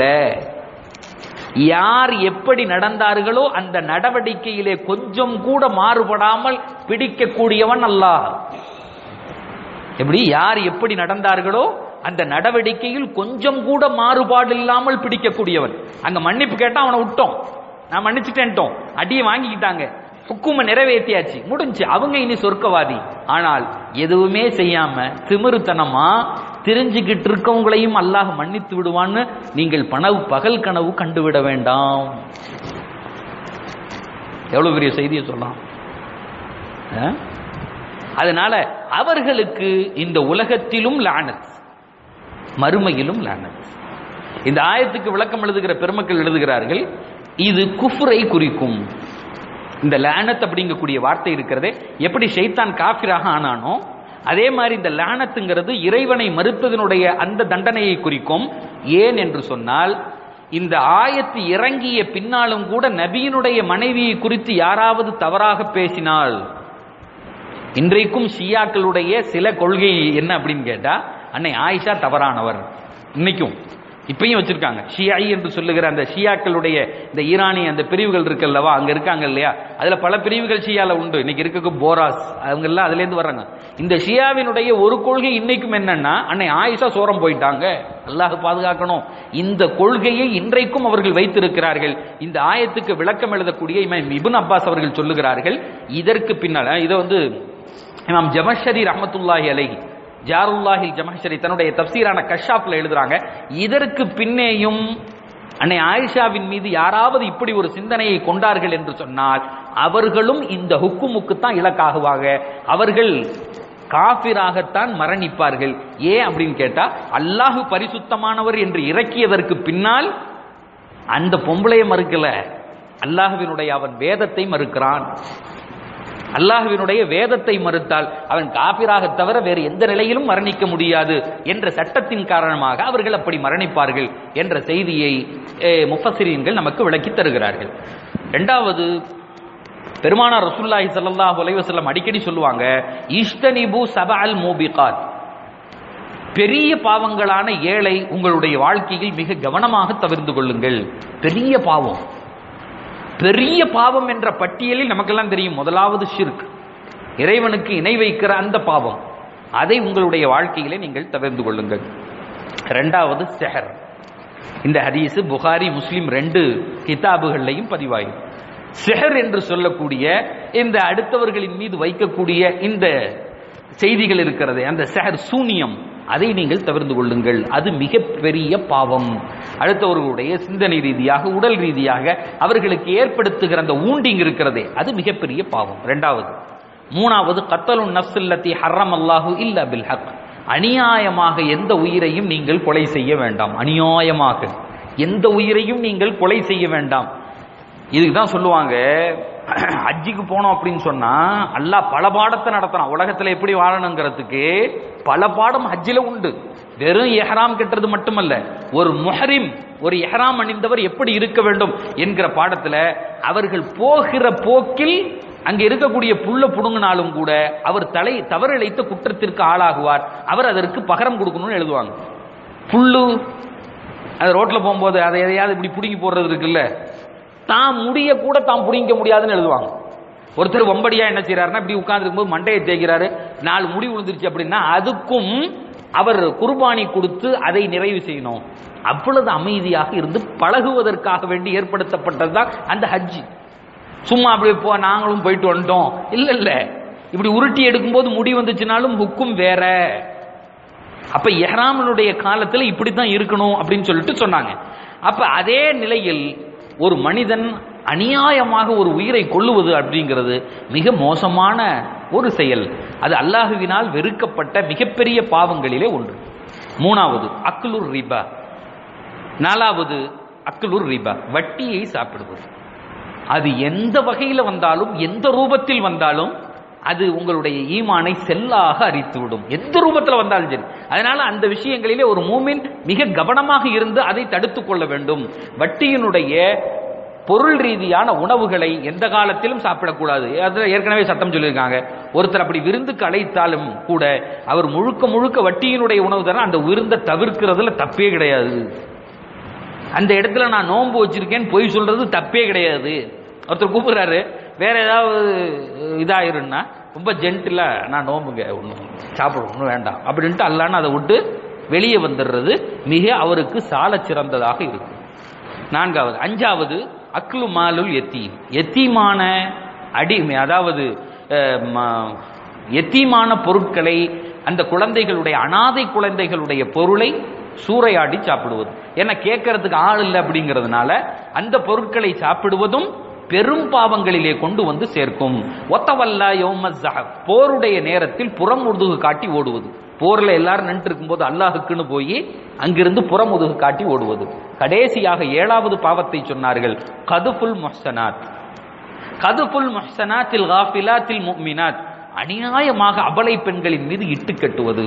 யார் எப்படி நடந்தார்களோ அந்த நடவடிக்கையிலே கொஞ்சம் கூட மாறுபடாமல் பிடிக்கக்கூடியவன் அல்லாஹ் எப்படி யார் எப்படி நடந்தார்களோ அந்த நடவடிக்கையில் கொஞ்சம் கூட மாறுபாடு இல்லாமல் பிடிக்கக்கூடியவன் அங்க மன்னிப்பு கேட்டா அவனை விட்டோம் நான் மன்னிச்சுட்டேன்ட்டோம் அடியை வாங்கிக்கிட்டாங்க ஹுக்கும நிறைவேற்றியாச்சு முடிஞ்சு அவங்க இனி சொர்க்கவாதி ஆனால் எதுவுமே செய்யாம திமிருத்தனமா தெரிஞ்சுக்கிட்டு இருக்கவங்களையும் அல்லாஹ் மன்னித்து விடுவான்னு நீங்கள் பனவு பகல் கனவு கண்டுவிட வேண்டாம் எவ்வளவு பெரிய செய்தியை சொல்லலாம் ஆ? அதனால அவர்களுக்கு இந்த உலகத்திலும் லானத் மறுமையிலும் லானத் இந்த ஆயத்துக்கு விளக்கம் எழுதுகிற பெருமக்கள் எழுதுகிறார்கள் இது குஃப்ரை குறிக்கும் இந்த லானத் அப்படிங்கக்கூடிய வார்த்தை இருக்கிறதே எப்படி ஷைத்தான் காஃபிராக ஆனானோ அதே மாதிரி இந்த லானத்துங்கிறது இறைவனை மறுத்ததனுடைய அந்த தண்டனையை குறிக்கும் ஏன் என்று சொன்னால் இந்த ஆயத்து இறங்கிய பின்னாலும் கூட நபியினுடைய மனைவியை குறித்து யாராவது தவறாக பேசினால் இன்றைக்கும் ஷியாக்களுடைய சில கொள்கை என்ன அப்படின்னு கேட்டா அன்னை ஆயிஷா தவறானவர் இன்னைக்கும் இப்பயும் வச்சிருக்காங்க ஷியாய் என்று சொல்லுகிற அந்த ஷியாக்களுடைய இந்த ஈரானிய அந்த பிரிவுகள் இருக்குல்லவா அங்க இருக்காங்க இல்லையா அதுல பல பிரிவுகள் ஷியால உண்டு இன்னைக்கு இருக்க போராஸ் அவங்க எல்லாம் அதுல இருந்து வர்றாங்க இந்த ஷியாவினுடைய ஒரு கொள்கை இன்னைக்கும் என்னன்னா அன்னை ஆயிஷா சோரம் போயிட்டாங்க அல்லாஹ் பாதுகாக்கணும் இந்த கொள்கையை இன்றைக்கும் அவர்கள் வைத்திருக்கிறார்கள் இந்த ஆயத்துக்கு விளக்கம் எழுதக்கூடிய இமாம் இப்னு அப்பாஸ் அவர்கள் சொல்லுகிறார்கள் இதற்கு பின்னால இதை வந்து இமாம் ஜமஷரி ரஹமத்துல்லாஹி அலைஹி ஜாருல்லாஹில் ஜமஹரி தன்னுடைய தப்சீரான கஷாப்ல எழுதுறாங்க இதற்கு பின்னேயும் அன்னை ஆயிஷாவின் மீது யாராவது இப்படி ஒரு சிந்தனையை கொண்டார்கள் என்று சொன்னால் அவர்களும் இந்த ஹுக்குமுக்கு தான் இலக்காகுவாங்க அவர்கள் காபிராகத்தான் மரணிப்பார்கள் ஏன் அப்படின்னு கேட்டா அல்லாஹு பரிசுத்தமானவர் என்று இறக்கியதற்கு பின்னால் அந்த பொம்பளைய மறுக்கல அல்லாஹுவினுடைய அவன் வேதத்தை மறுக்கிறான் அல்லாஹுவினுடைய வேதத்தை மறுத்தால் அவன் காபிராக தவிர வேறு எந்த நிலையிலும் மரணிக்க முடியாது என்ற சட்டத்தின் காரணமாக அவர்கள் அப்படி மரணிப்பார்கள் என்ற செய்தியை முஃபசிரியன்கள் நமக்கு விளக்கி தருகிறார்கள் இரண்டாவது பெருமானார் ரசூல்லாஹி ஸல்லல்லாஹு அலைஹி வஸல்லம் அடிக்கடி சொல்லுவாங்க இஷ்தனிபு சபஅல் மூபிகாத் பெரிய பாவங்களான ஏழை உங்களுடைய வாழ்க்கையில் மிக கவனமாக தவிர்த்து கொள்ளுங்கள் பெரிய பாவம் பெரிய பாவம் என்ற பட்டியலில் நமக்கெல்லாம் தெரியும் முதலாவது ஷிர்க் இறைவனுக்கு இணை வைக்கிற அந்த பாவம் அதை உங்களுடைய வாழ்க்கையிலே நீங்கள் தவிர்த்து கொள்ளுங்கள் இரண்டாவது செஹர் இந்த ஹதீஸ் புகாரி முஸ்லிம் ரெண்டு கிதாபுகள்லையும் பதிவாயும் செஹர் என்று சொல்லக்கூடிய இந்த அடுத்தவர்களின் மீது வைக்கக்கூடிய இந்த செய்திகள் இருக்கிறது அந்த செஹர் சூனியம் அதை நீங்கள் தவிர்த்து கொள்ளுங்கள் அது மிகப்பெரிய பாவம் அடுத்தவர்களுடைய சிந்தனை ரீதியாக உடல் ரீதியாக அவர்களுக்கு ஏற்படுத்துகிற அந்த ஊண்டிங் இருக்கிறதே அது மிகப்பெரிய பாவம் இரண்டாவது மூணாவது கத்தலுன் நப்சுல்லத்தி ஹர்ரம் அல்லாஹு இல்ல பில் ஹக் அநியாயமாக எந்த உயிரையும் நீங்கள் கொலை செய்ய வேண்டாம் அநியாயமாக எந்த உயிரையும் நீங்கள் கொலை செய்ய வேண்டாம் இதுக்கு தான் சொல்லுவாங்க ஹஜ்ஜிக்கு போனோம் அப்படின்னு சொன்னா அல்லாஹ் பல பாடத்தை நடத்துறான் உலகத்துல எப்படி வாழணுங்கிறதுக்கு பல பாடம் ஹஜ்ஜில உண்டு வெறும் எஹ்ராம் கட்டுறது மட்டுமல்ல ஒரு முஹரிம் ஒரு எஹ்ராம் அணிந்தவர் எப்படி இருக்க வேண்டும் என்கிற பாடத்துல அவர்கள் போகிற போக்கில் அங்க இருக்கக்கூடிய புல்ல புடுங்கினாலும் கூட அவர் தலை தவறிழைத்த குற்றத்திற்கு ஆளாகுவார் அவர் அதற்கு பகரம் கொடுக்கணும்னு எழுதுவாங்க புல்லு அது ரோட்ல போகும்போது அதை எதையாவது இப்படி பிடுங்கி போடுறது இருக்குல்ல தான் முடிய கூட தான் பிடிங்க முடியாதுன்னு எழுதுவாங்க ஒருத்தர் ஒம்படியா என்ன செய்யறாருன்னா இப்படி உட்கார்ந்து போது மண்டையை தேய்க்கிறாரு நாலு முடி விழுந்துருச்சு அப்படின்னா அதுக்கும் அவர் குர்பானி கொடுத்து அதை நிறைவு செய்யணும் அவ்வளவு அமைதியாக இருந்து பழகுவதற்காக வேண்டி ஏற்படுத்தப்பட்டதுதான் அந்த ஹஜ்ஜி சும்மா அப்படி போ நாங்களும் போயிட்டு வந்துட்டோம் இல்ல இல்ல இப்படி உருட்டி எடுக்கும்போது முடி வந்துச்சுனாலும் ஹுக்கும் வேற அப்ப எஹ்ராமனுடைய காலத்துல இப்படித்தான் இருக்கணும் அப்படின்னு சொல்லிட்டு சொன்னாங்க அப்ப அதே நிலையில் ஒரு மனிதன் அநியாயமாக ஒரு உயிரை கொல்லுவது அப்படிங்கிறது மிக மோசமான ஒரு செயல் அது அல்லாஹுவினால் வெறுக்கப்பட்ட மிகப்பெரிய பாவங்களிலே ஒன்று மூணாவது அக்லுர் ரிபா நாலாவது அக்லுர் ரிபா வட்டியை சாப்பிடுவது அது எந்த வகையில வந்தாலும் எந்த ரூபத்தில் வந்தாலும் அது உங்களுடைய ஈமானை செல்லாக அரித்துவிடும் எந்த ரூபத்தில் வந்தாலும் சரி அதனால அந்த விஷயங்களிலே ஒரு மூமின் மிக கவனமாக இருந்து அதை தடுத்துக் கொள்ள வேண்டும் வட்டியினுடைய பொருள் ரீதியான உணவுகளை எந்த காலத்திலும் சாப்பிடக்கூடாது அதுல ஏற்கனவே சட்டம் சொல்லியிருக்காங்க ஒருத்தர் அப்படி விருந்துக்கு அழைத்தாலும் கூட அவர் முழுக்க முழுக்க வட்டியினுடைய உணவு தர அந்த விருந்தை தவிர்க்கிறதுல தப்பே கிடையாது அந்த இடத்துல நான் நோன்பு வச்சிருக்கேன்னு பொய் சொல்றது தப்பே கிடையாது ஒருத்தர் கூப்பிடுறாரு வேற ஏதாவது இதாயிருன்னா ரொம்ப ஜென்டிலா நான் நோம்புங்க ஒன்றும் சாப்பிட ஒன்றும் வேண்டாம் அப்படின்ட்டு அல்லான்னு அதை விட்டு வெளியே வந்துடுறது மிக அவருக்கு சால சிறந்ததாக இருக்கும் நான்காவது அஞ்சாவது அக்லு மாலுல் எத்தீம் எத்தீமான அடிமை அதாவது அஹ், ம- எத்தீமான பொருட்களை அந்த குழந்தைகளுடைய அனாதை குழந்தைகளுடைய பொருளை சூறையாடி சாப்பிடுவது ஏன்னா கேட்கறதுக்கு ஆள் இல்லை அப்படிங்கிறதுனால அந்த பொருட்களை சாப்பிடுவதும் பெரும் பாவங்களிலே கொண்டு வந்து சேர்க்கும் ஒத்தவல்லா யௌம ஸஹப். போருடைய நேரத்தில் புறமுதுகு காட்டி ஓடுவது போர்ல எல்லாரும் நின்று இருக்கும்போது அல்லாஹுக்குன்னு போய் அங்கிருந்து புறமுதுகு காட்டி ஓடுவது கடைசியாக ஏழாவது பாவத்தை சொன்னார்கள் கதுஃபுல் முஹ்சனாத் கதுஃபுல் முஹ்சனாத்தில் காஃபிலாத்தில் முஃமினாத் அநியாயமாக அபலை பெண்களின் மீது இட்டு கட்டுவது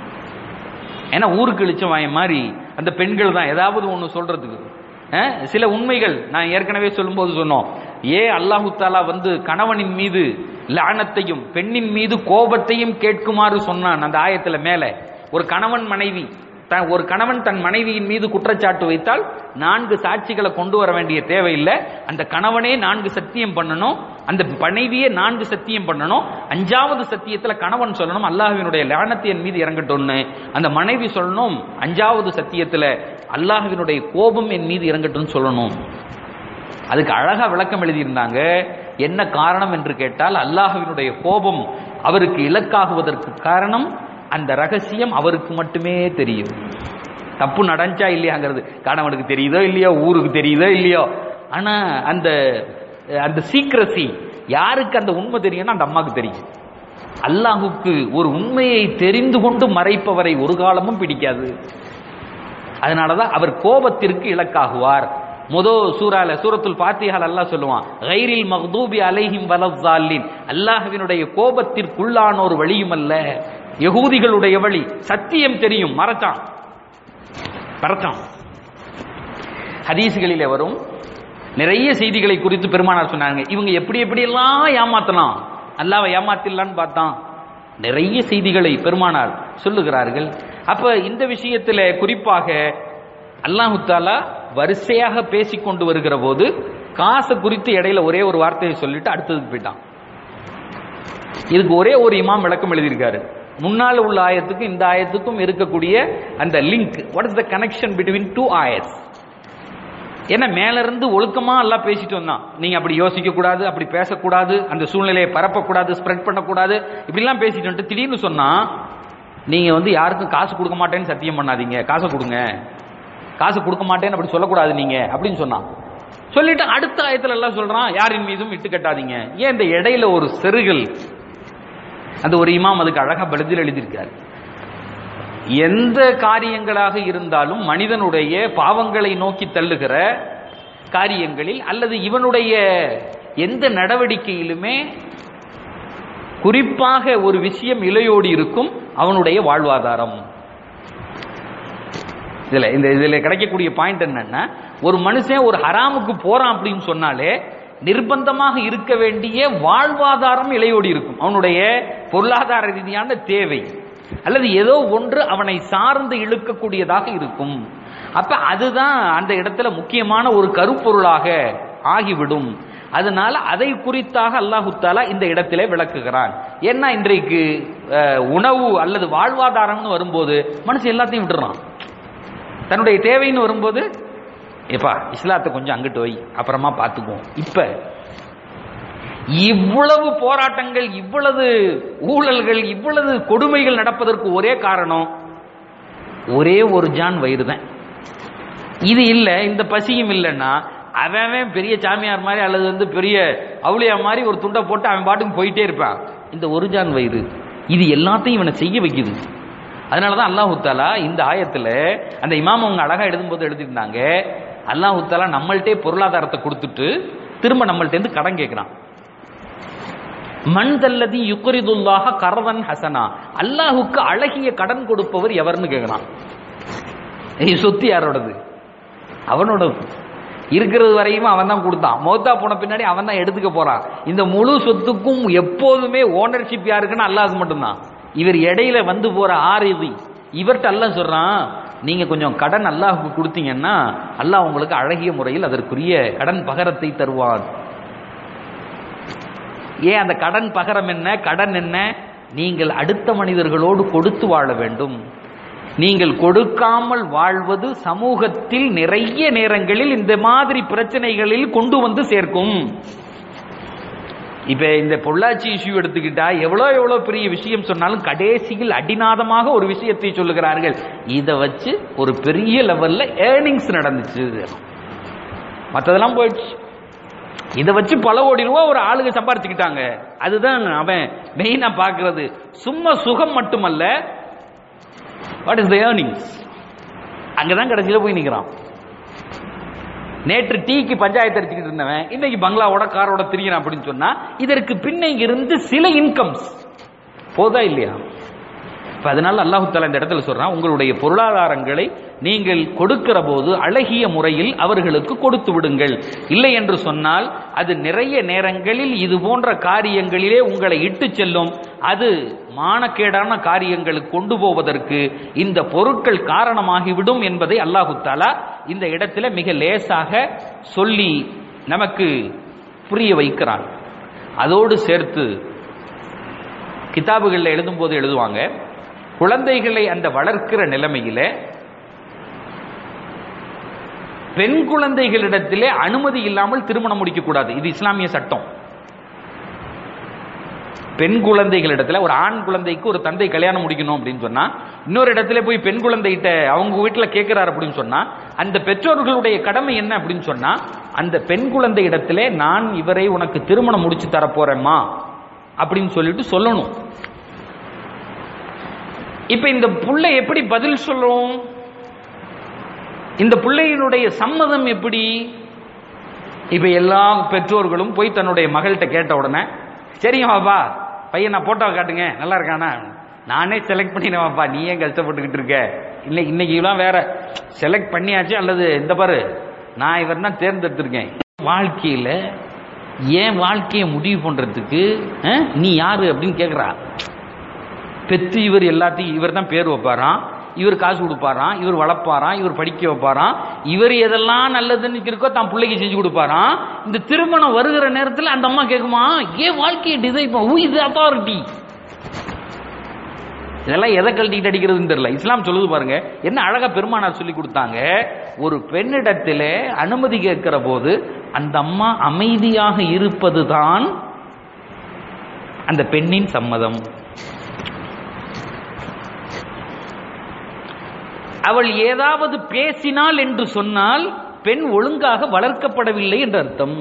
ஏன்னா ஊருக்கு இழிச்ச வாய மாதிரி அந்த பெண்கள் தான் ஏதாவது ஒன்று சொல்றதுக்கு அஹ், சில உண்மைகள் நான் ஏற்கனவே சொல்லும்போது சொன்னோம் ஏ அல்லாஹு தாலா வந்து கணவனின் மீது லானத்தையும் பெண்ணின் மீது கோபத்தையும் கேட்குமாறு சொன்னான் அந்த ஆயத்துல மேல ஒரு கணவன் மனைவி த- ஒரு கணவன் தன் மனைவியின் மீது குற்றச்சாட்டு வைத்தால் நான்கு சாட்சிகளை கொண்டு வர வேண்டிய தேவையில்லை அந்த கணவனே நான்கு சத்தியம் பண்ணணும் அந்த மனைவியே நான்கு சத்தியம் பண்ணணும் அஞ்சாவது சத்தியத்துல கணவன் சொல்லணும் அல்லாஹ்வினுடைய லானத்து என் மீது இறங்கட்டும்னு அந்த மனைவி சொல்லணும் அஞ்சாவது சத்தியத்துல அல்லாஹ்வினுடைய கோபம் என் மீது இறங்கட்டும்னு சொல்லணும் அதுக்கு அழகா விளக்கம் எழுதியிருந்தாங்க என்ன காரணம் என்று கேட்டால் அல்லாஹ்வினுடைய கோபம் அவருக்கு இலக்காகுவதற்கு காரணம் அந்த ரகசியம் அவருக்கு மட்டுமே தெரியும் தப்பு நடந்துச்சா இல்லையாங்கிறது கணவனுக்கு தெரியுதோ இல்லையோ ஊருக்கு தெரியுதோ இல்லையோ ஆனா அந்த அந்த சீக்கிரசி யாருக்கு அந்த உண்மை தெரியும்னா அந்த அம்மாவுக்கு தெரியும் அல்லாஹுக்கு ஒரு உண்மையை தெரிந்து கொண்டு மறைப்பவரை ஒரு காலமும் பிடிக்காது அதனாலதான் அவர் கோபத்திற்கு இலக்காகுவார் முதோ சூறால சூரத்துல் ஃபாத்திஹால் அல்லாஹ் சொல்லுவான் கைரில் மக்தூபி அலைஹிம் வலஸ்ஸாலின் அல்லாஹ்வினுடைய கோபத்திற்குள்ளானோர் வழியும் அல்ல யகூதிகளுடைய வழி சத்தியம் தெரியும் மறைச்சான் மறைச்சான் ஹதீஸ்களிலே வரும் நிறைய செய்திகளை குறித்து பெருமானார் சொன்னாங்க இவங்க எப்படி எப்படி எல்லாம் ஏமாத்தலாம் அல்லாவை ஏமாத்திடலான்னு பார்த்தான் நிறைய செய்திகளை பெருமானார் சொல்லுகிறார்கள் அப்ப இந்த விஷயத்துல குறிப்பாக அல்லாஹு தாலா வரிசையாக பேசிக்கொண்டு வருகிற போது காசை குறித்து இடையில ஒரே ஒரு வார்த்தையை சொல்லிட்டு அடுத்ததுக்கு போயிட்டான் இதுக்கு ஒரே ஒரு இமாம் விளக்கம் எழுதியிருக்காரு முன்னால உள்ள ஆயத்துக்கும் இந்த ஆயத்துக்கும் இருக்கக்கூடிய அந்த link what is the connection between two ஆயஸ் ஏன்னா மேல இருந்து ஒழுக்கமா எல்லாம் பேசிட்டு வந்தான் நீங்க அப்படி யோசிக்க கூடாது அப்படி பேசக்கூடாது அந்த சூழ்நிலையை பரப்பக்கூடாது ஸ்ப்ரெட் பண்ணக்கூடாது இப்படிலாம் பேசிட்டு வந்துட்டு திடீர்னு சொன்னா நீங்க வந்து யாருக்கும் காசு கொடுக்க மாட்டேன்னு சத்தியம் பண்ணாதீங்க காசை கொடுங்க காசு கொடுக்க மாட்டேன்னு அப்படி சொல்லக்கூடாது நீங்க அப்படின்னு சொன்னான் சொல்லிட்டு அடுத்த ஆயத்துல எல்லாம் சொல்றான் யாரின் மீதும் இட்டு கட்டாதீங்க ஏன் இந்த இடையில ஒரு செருகல் அந்த ஒரு இமாம் அதுக்கு அழகா பதில் எழுதியிருக்காரு எந்த காரியங்களாக இருந்தாலும் மனிதனுடைய பாவங்களை நோக்கி தள்ளுகிற காரியங்களில் அல்லது இவனுடைய எந்த நடவடிக்கையிலுமே குறிப்பாக ஒரு விஷயம் இலையோடு இருக்கும் அவனுடைய வாழ்வாதாரம் இதுல இந்த இதுல கிடைக்கக்கூடிய பாயிண்ட் என்னன்னா ஒரு மனுஷன் ஒரு ஹராமுக்கு போறான் அப்படின்னு சொன்னாலே நிர்பந்தமாக இருக்க வேண்டிய வாழ்வாதாரம் இலையோடு இருக்கும் அவனுடைய பொருளாதார ரீதியான தேவை அல்லது ஏதோ ஒன்று அவனை சார்ந்து இழுக்கக்கூடியதாக இருக்கும் அப்ப அதுதான் அந்த இடத்துல முக்கியமான ஒரு கருப்பொருளாக ஆகிவிடும் அதனால அதை குறித்தாக அல்லாஹு தாலா இந்த இடத்திலே விளக்குகிறான் ஏன்னா இன்றைக்கு அஹ், உணவு அல்லது வாழ்வாதாரம்னு வரும்போது மனுஷன் எல்லாத்தையும் விட்டுறான் தன்னுடைய தேவைன்னு வரும்போது ஏப்பா இஸ்லாத்தை கொஞ்சம் அங்கிட்டு வை அப்புறமா பார்த்துக்குவோம் இப்ப இவ்வளவு போராட்டங்கள் இவ்வளவு ஊழல்கள் இவ்வளவு கொடுமைகள் நடப்பதற்கு ஒரே காரணம் ஒரே ஒரு ஜான் வயிறு தான் இது இல்ல இந்த பசியும் இல்லைன்னா அவன் அவன் பெரிய சாமியார் மாதிரி அல்லது வந்து பெரிய அவுளியா மாதிரி ஒரு துண்டை போட்டு அவன் பாட்டுக்கு போயிட்டே இருப்பான் இந்த ஒரு ஜான் வயிறு இது எல்லாத்தையும் இவனை செய்ய வைக்குது அதனால தான் அல்லாஹு தாலா இந்த ஆயத்துல அந்த இமாம் அவங்க அழகா எழுதும்போது எழுதியிருந்தாங்க அல்லாஹு தாலா நம்மள்ட்டே பொருளாதாரத்தை கொடுத்துட்டு திரும்ப நம்மள்ட்ட இருந்து கடன் கேட்கிறான் மண் தல்லதி யுக்ரிதுல்லாஹ கரதன் ஹசனா அல்லாஹுக்கு அழகிய கடன் கொடுப்பவர் எவர்னு கேட்கிறான் ஏய், சொத்து யாரோடது அவனோடது இருக்கிறது வரையும் அவன் தான் கொடுத்தான் மௌத்தா போன பின்னாடி அவன் தான் எடுத்துக்க போறான் இந்த முழு சொத்துக்கும் எப்போதுமே ஓனர்ஷிப் யாருக்குன்னா அல்லாஹ்க்கு மட்டும்தான் இவர் இடையில வந்து போற ஆறு இது இவர்கிட்ட அல்லாஹ் சொல்றான் நீங்க கொஞ்சம் கடன் அல்லாஹ்வுக்கு கொடுத்தீங்கன்னா அல்லாஹ் உங்களுக்கு அழகிய முறையில் அதற்குரிய கடன் பகரத்தை தருவான் ஏன் அந்த கடன் பகரம் என்ன கடன் என்ன நீங்கள் அடுத்த மனிதர்களோடு கொடுத்து வாழ வேண்டும் நீங்கள் கொடுக்காமல் வாழ்வது சமூகத்தில் நிறைய நேரங்களில் இந்த மாதிரி பிரச்சனைகளில் கொண்டு வந்து சேர்க்கும் இப்ப இந்த பொள்ளாச்சி இஷ்யூ எடுத்துக்கிட்டா எவ்வளோ எவ்வளோ பெரிய விஷயம் சொன்னாலும் கடைசியில் அடிநாதமாக ஒரு விஷயத்தை சொல்லுகிறார்கள் இதை வச்சு ஒரு பெரிய லெவல்ல ஏர்னிங்ஸ் நடந்துச்சு மற்றதெல்லாம் போயிடுச்சு இதை வச்சு பல கோடி ரூபா ஒரு ஆளுங்க சம்பாரிச்சுக்கிட்டாங்க அதுதான் அவன் மெயினா பார்க்கிறது சும்மா சுகம் மட்டுமல்ல வாட் இஸ் த ஏர்னிங்ஸ் அங்கதான் கடைசியில போய் நிக்கிறான் நேற்று டீக்கு பஞ்சாயத்து அடிச்சுக்கிட்டு இருந்தவன் இன்னைக்கு பங்களாவோட காரோட திரிகிறான் அப்படின்னு சொன்னா இதற்கு பின்ன இருந்து சில இன்கம்ஸ் போதா இல்லையா இப்ப அதனால அல்லாஹு தாலா இந்த இடத்துல சொல்றான் உங்களுடைய பொருளாதாரங்களை நீங்கள் கொடுக்கிற போது அழகிய முறையில் அவர்களுக்கு கொடுத்து விடுங்கள் இல்லை என்று சொன்னால் அது நிறைய நேரங்களில் இது போன்ற காரியங்களிலே உங்களை இட்டு செல்லும் அது மானக்கேடான காரியங்களுக்கு கொண்டு போவதற்கு இந்த பொருட்கள் காரணமாகிவிடும் என்பதை அல்லாஹு தாலா இந்த இடத்துல மிக லேசாக சொல்லி நமக்கு புரிய வைக்கிறான் அதோடு சேர்த்து கிதாபுகளில் எழுதும்போது எழுதுவாங்க குழந்தைகளை அந்த வளர்க்கிற நிலைமையில பெண் குழந்தைகளிடத்திலே அனுமதி இல்லாமல் திருமணம் முடிக்க கூடாது இது இஸ்லாமிய சட்டம் பெண் குழந்தைகளிடத்துல ஒரு ஆண் குழந்தைக்கு ஒரு தந்தை கல்யாணம் முடிக்கணும் அப்படின்னு சொன்னா இன்னொரு இடத்துல போய் பெண் குழந்தைகிட்ட அவங்க வீட்டுல கேட்கிறார் அப்படின்னு சொன்னா அந்த பெற்றோர்களுடைய கடமை என்ன அப்படின்னு சொன்னா அந்த பெண் குழந்தை இடத்திலே நான் இவரை உனக்கு திருமணம் முடிச்சு தர போறேம்மா அப்படின்னு சொல்லிட்டு சொல்லணும் இப்ப இந்த புள்ளை எப்படி பதில் சொல்லும் இந்த பிள்ளையினுடைய சம்மதம் எப்படி இப்ப எல்லா பெற்றோர்களும் போய் தன்னுடைய மகள்கிட்ட கேட்ட உடனே சரிங்க பாப்பா பையன் நான் போட்டோ காட்டுங்க நல்லா இருக்கானா நானே செலக்ட் பண்ணினேன் பாப்பா நீ ஏன் கஷ்டப்பட்டுக்கிட்டு இருக்க இல்லை இன்னைக்குலாம் வேற செலக்ட் பண்ணியாச்சு அல்லது இந்த பாரு நான் இவர் தான் தேர்ந்தெடுத்திருக்கேன் வாழ்க்கையில ஏன் வாழ்க்கையை முடிவு பண்றதுக்கு அஹ், நீ யாரு அப்படின்னு கேக்குறா பெத்து இவர் எல்லாத்தையும் இவர் தான் பேர் வைப்பாராம் இவர் காசு கொடுப்பாராம் இவர் வளர்ப்பாராம் இவர் படிக்க வைப்பாராம் இவர் எதெல்லாம் நல்லதுன்னு இருக்கோ தான் பிள்ளைக்கு செஞ்சு கொடுப்பாராம் இந்த திருமணம் வருகிற நேரத்தில் அந்த அம்மா கேட்குமா ஏன் வாழ்க்கையை டிசைன் ஹூ இஸ் அத்தாரிட்டி இதெல்லாம் எதை கழட்டிட்டு அடிக்கிறதுன்னு தெரியல இஸ்லாம் சொல்லுது பாருங்க என்ன அழகா பெருமானார் சொல்லி கொடுத்தாங்க ஒரு பெண்ணிடத்திலே அனுமதி கேட்கிற போது அந்த அம்மா அமைதியாக இருப்பதுதான் அந்த பெண்ணின் சம்மதம் அவள் ஏதாவது பேசினாள் என்று சொன்னால் பெண் ஒழுங்காக வளர்க்கப்படவில்லை என்று அர்த்தம்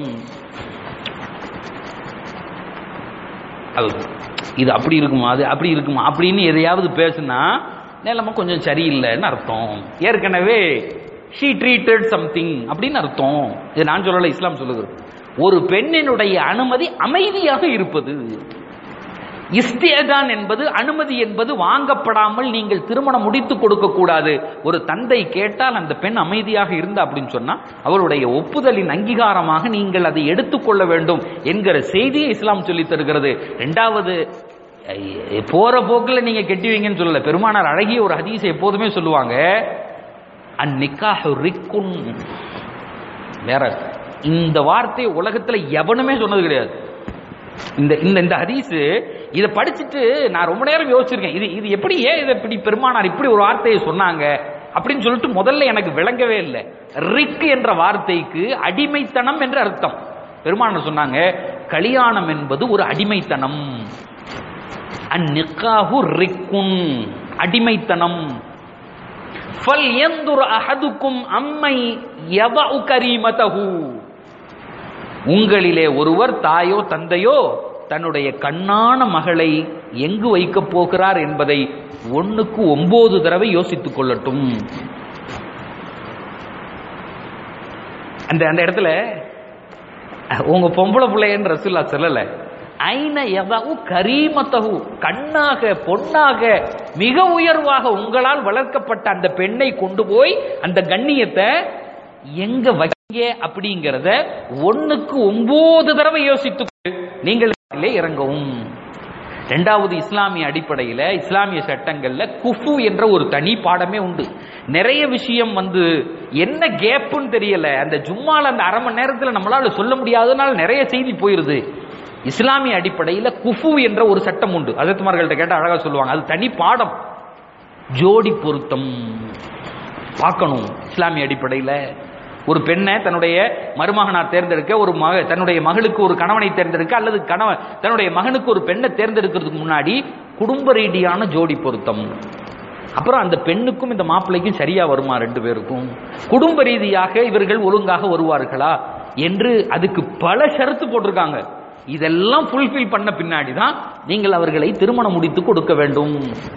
அது இது அப்படி இருக்குமா அது அப்படி இருக்குமா அப்படின்னு எதையாவது பேசுனா நிலைமை கொஞ்சம் சரியில்லைன்னு அர்த்தம் ஏற்கனவே ஷீ ட்ரீட்டட் சம்திங் அப்படின்னு அர்த்தம் இது நான் சொல்லல இஸ்லாம் சொல்லுகிறது ஒரு பெண்ணினுடைய அனுமதி அமைதியாக இருப்பது இஸ்தியதான் என்பது அனுமதி என்பது வாங்கப்படாமல் நீங்கள் திருமணம் முடித்து கொடுக்க கூடாது ஒரு தந்தை கேட்டால் அந்த பெண் அமைதியாக இருந்தா அப்படின்னு சொன்னா அவளுடைய ஒப்புதலின் அங்கீகாரமாக நீங்கள் அதை எடுத்துக்கொள்ள வேண்டும் என்கிற செய்தியை இஸ்லாம் சொல்லி தருகிறது இரண்டாவது ஐ- போற போக்குல நீங்க கெட்டுவீங்கன்னு சொல்லல பெருமானார் அழகிய ஒரு ஹதீஸை எப்போதுமே சொல்லுவாங்க அந்நிக்காஹு ரிக்குன் வேற இந்த வார்த்தை உலகத்துல எவனுமே சொன்னது கிடையாது இந்த இந்த இந்த ஹதீஸ் இதை படிச்சுட்டு நான் ரொம்ப நேரம் யோசிச்சிருக்கேன் இது இது எப்படி ஏன் இதை இப்படி பெருமானார் இப்படி ஒரு வார்த்தையை சொன்னாங்க அப்படின்னு சொல்லிட்டு முதல்ல எனக்கு விளங்கவே இல்லை ரிக் என்ற வார்த்தைக்கு அடிமைத்தனம் என்ற அர்த்தம் பெருமானார் சொன்னாங்க கல்யாணம் என்பது ஒரு அடிமைத்தனம் அந்நிக்காஹு ரிக்குன் அடிமைத்தனம் ஃபல் யந்துர் அஹதுக்கும் அம்மை யதஉ கரீமதஹு உங்களிலே ஒருவர் தாயோ தந்தையோ தன்னுடைய கண்ணான மகளை எங்கு வைக்கப் போகிறார் என்பதை ஒண்ணுக்கு ஒன்பது தடவை யோசித்துக் கொள்ளட்டும் அந்த அந்த இடத்துல உங்க பொம்பளை பிள்ளைன்னு ரசூல்லா சொல்லல ஐன எதவு கரீமத்தகு கண்ணாக பொன்னாக மிக உயர்வாக உங்களால் வளர்க்கப்பட்ட அந்த பெண்ணை கொண்டு போய் அந்த கண்ணியத்தை எங்க வைங்க அப்படிங்கறத ஒண்ணுக்கு ஒன்பது தடவை யோசித்து நீங்கள் அதிலே இறங்கவும் இரண்டாவது இஸ்லாமிய அடிப்படையில இஸ்லாமிய சட்டங்கள்ல குஃபு என்ற ஒரு தனி பாடமே உண்டு நிறைய விஷயம் வந்து என்ன கேப்புன்னு தெரியல அந்த ஜும்மால அந்த அரை மணி நேரத்துல நம்மளால சொல்ல முடியாதனால நிறைய செய்தி போயிருது இஸ்லாமிய அடிப்படையில குஃபு என்ற ஒரு சட்டம் உண்டு அதத்துமார்கள்ட்ட கேட்டா அழகா சொல்லுவாங்க அது தனி பாடம் ஜோடி பொருத்தம் பார்க்கணும் இஸ்லாமிய அடிப்படையில ஒரு பெண்ணை தன்னுடைய மருமகனார் தேர்ந்தெடுக்க ஒரு மக தன்னுடைய மகளுக்கு ஒரு கணவனை தேர்ந்தெடுக்க அல்லது கணவன் தன்னுடைய மகனுக்கு ஒரு பெண்ணை தேர்ந்தெடுக்கிறதுக்கு முன்னாடி குடும்ப ரீதியான ஜோடி பொருத்தம் அப்புறம் அந்த பெண்ணுக்கும் இந்த மாப்பிள்ளைக்கும் சரியா வருமா ரெண்டு பேருக்கும் குடும்ப ரீதியாக இவர்கள் ஒழுங்காக வருவார்களா என்று அதுக்கு பல ஷரத்து போட்டிருக்காங்க இதெல்லாம் ஃபுல்ஃபில் பண்ண பின்னாடி தான் நீங்கள் அவர்களை திருமணம் முடித்து கொடுக்க வேண்டும்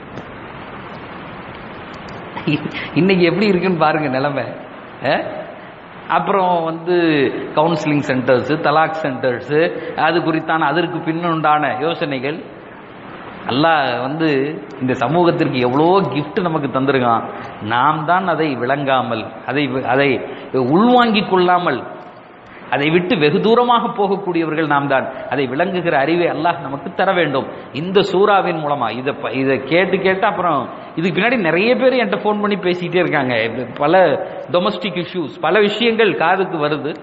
இன்னைக்கு எப்படி இருக்குன்னு பாருங்க நிலைமை அஹ்? அப்புறம் வந்து கவுன்சிலிங் சென்டர்ஸ் தலாக் சென்டர்ஸ் அது குறித்தான அதற்கு பின்னுண்டான யோசனைகள் அல்லாஹ் வந்து இந்த சமூகத்திற்கு எவ்வளோ gift நமக்கு தந்திருக்கான் நாம் தான் அதை விளங்காமல் அதை அதை உள்வாங்கிக் கொள்ளாமல் அதை விட்டு வெகு தூரமாக போகக்கூடியவர்கள் நாம் தான் அதை விளங்குகிற அறிவை அல்லாஹ் நமக்கு தர வேண்டும் இந்த சூறாவின் மூலமா இதை ப- இதை கேட்டு கேட்டு அப்புறம் இதுக்கு பின்னாடி நிறைய பேர் என்கிட்ட ஃபோன் பண்ணி பேசிக்கிட்டே இருக்காங்க இது பல டொமஸ்டிக் இஷ்யூஸ் பல விஷயங்கள் காதுக்கு வருது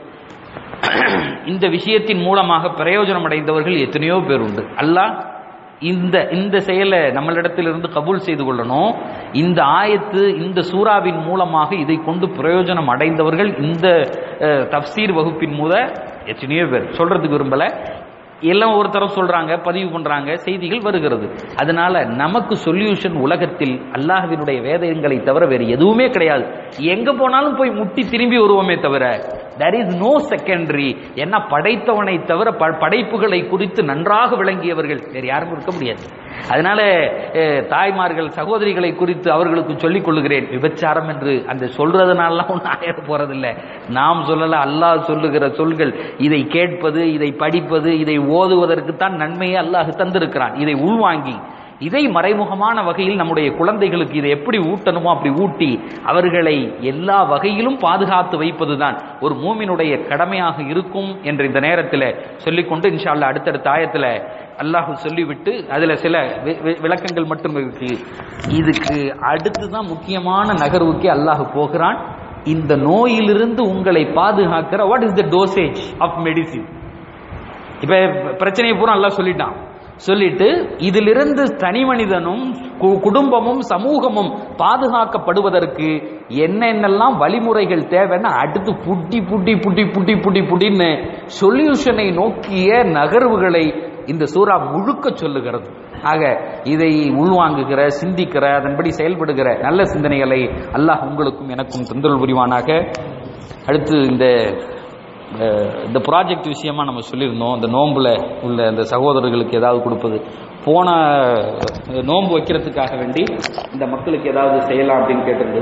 இந்த விஷயத்தின் மூலமாக பிரயோஜனம் அடைந்தவர்கள் எத்தனையோ பேர் உண்டு அல்லாஹ் இந்த இந்த செயலை நம்மளிடத்திலிருந்து கபூல் செய்து கொள்ளணும் இந்த ஆயத்து இந்த சூறாவின் மூலமாக இதை கொண்டு பிரயோஜனம் அடைந்தவர்கள் இந்த அஹ், தப்சீர் வகுப்பின் மூல எத்தனையோ பேர் சொல்றதுக்கு விரும்பல எல்லாம் ஒரு தரம் சொல்றாங்க பதிவு பண்றாங்க செய்திகள் வருகிறது அதனால நமக்கு சொல்யூஷன் உலகத்தில் அல்லாஹ்வினுடைய வேதங்களை தவிர வேறு எதுவுமே கிடையாது எங்க போனாலும் போய் முட்டி திரும்பி வருவோமே தவிர there இஸ் நோ செகண்டரி என்ன படைத்தவனை தவிர ப- படைப்புகளை குறித்து நன்றாக விளங்கியவர்கள் வேறு யாரும் இருக்க முடியாது அதனால அஹ், தாய்மார்கள் சகோதரிகளை குறித்து அவர்களுக்கு சொல்லிக் கொள்ளுகிறேன் விபச்சாரம் என்று அந்த சொல்றதுனாலாம் ஒன்றும் ஆயிட போறதில்லை நாம் சொல்லல அல்லாஹ் சொல்லுகிற சொல்கள் இதை கேட்பது இதை படிப்பது இதை ஓதுவதற்கு தான் நன்மையை அல்லாஹ் தந்திருக்கிறான் இதை உள்வாங்கி இதை மறைமுகமான வகையில் நம்முடைய குழந்தைகளுக்கு இதை எப்படி ஊட்டணுமோ அப்படி ஊட்டி அவர்களை எல்லா வகையிலும் பாதுகாத்து வைப்பதுதான் ஒரு மூமினுடைய கடமையாக இருக்கும் என்ற இந்த நேரத்தில் சொல்லிக்கொண்டு இன்ஷா அல்லாஹ் அடுத்தடுத்த ஆயத்தில் அல்லாஹ் சொல்லிவிட்டு அதுல சில வி- வி- விளக்கங்கள் மட்டும் இருக்கு இதுக்கு அடுத்துதான் முக்கியமான நகர்வுக்கு அல்லாஹ் போகிறான் இந்த நோயிலிருந்து உங்களை பாதுகாக்கிற what is the dosage of medicine இப்ப பிரச்சனையை பூரா எல்லாம் சொல்லிட்டான் சொல்லிட்டு இதிலிருந்து தனி மனிதனும் கு- குடும்பமும் சமூகமும் பாதுகாக்கப்படுவதற்கு என்னென்னலாம் வழிமுறைகள் தேவைன்னு அடுத்து புட்டி புட்டி புட்டி புட்டி புட்டி புட்டின்னு சொல்யூஷனை நோக்கிய நகர்வுகளை இந்த சூறா முழுக்க சொல்லுகிறது ஆக இதை உள்வாங்குகிற சிந்திக்கிற அதன்படி செயல்படுகிற நல்ல சிந்தனைகளை அல்லாஹ் உங்களுக்கும் எனக்கும் தந்தல் புரிவானாக அடுத்து இந்த அஹ், இந்த ப்ராஜெக்ட் விஷயமா நம்ம சொல்லியிருந்தோம் இந்த நோன்புல உள்ள அந்த சகோதரர்களுக்கு ஏதாவது கொடுப்பது போன அஹ், நோன்பு வைக்கிறதுக்காக வேண்டி இந்த மக்களுக்கு ஏதாவது செய்யலாம் அப்படின்னு கேட்டிருந்தது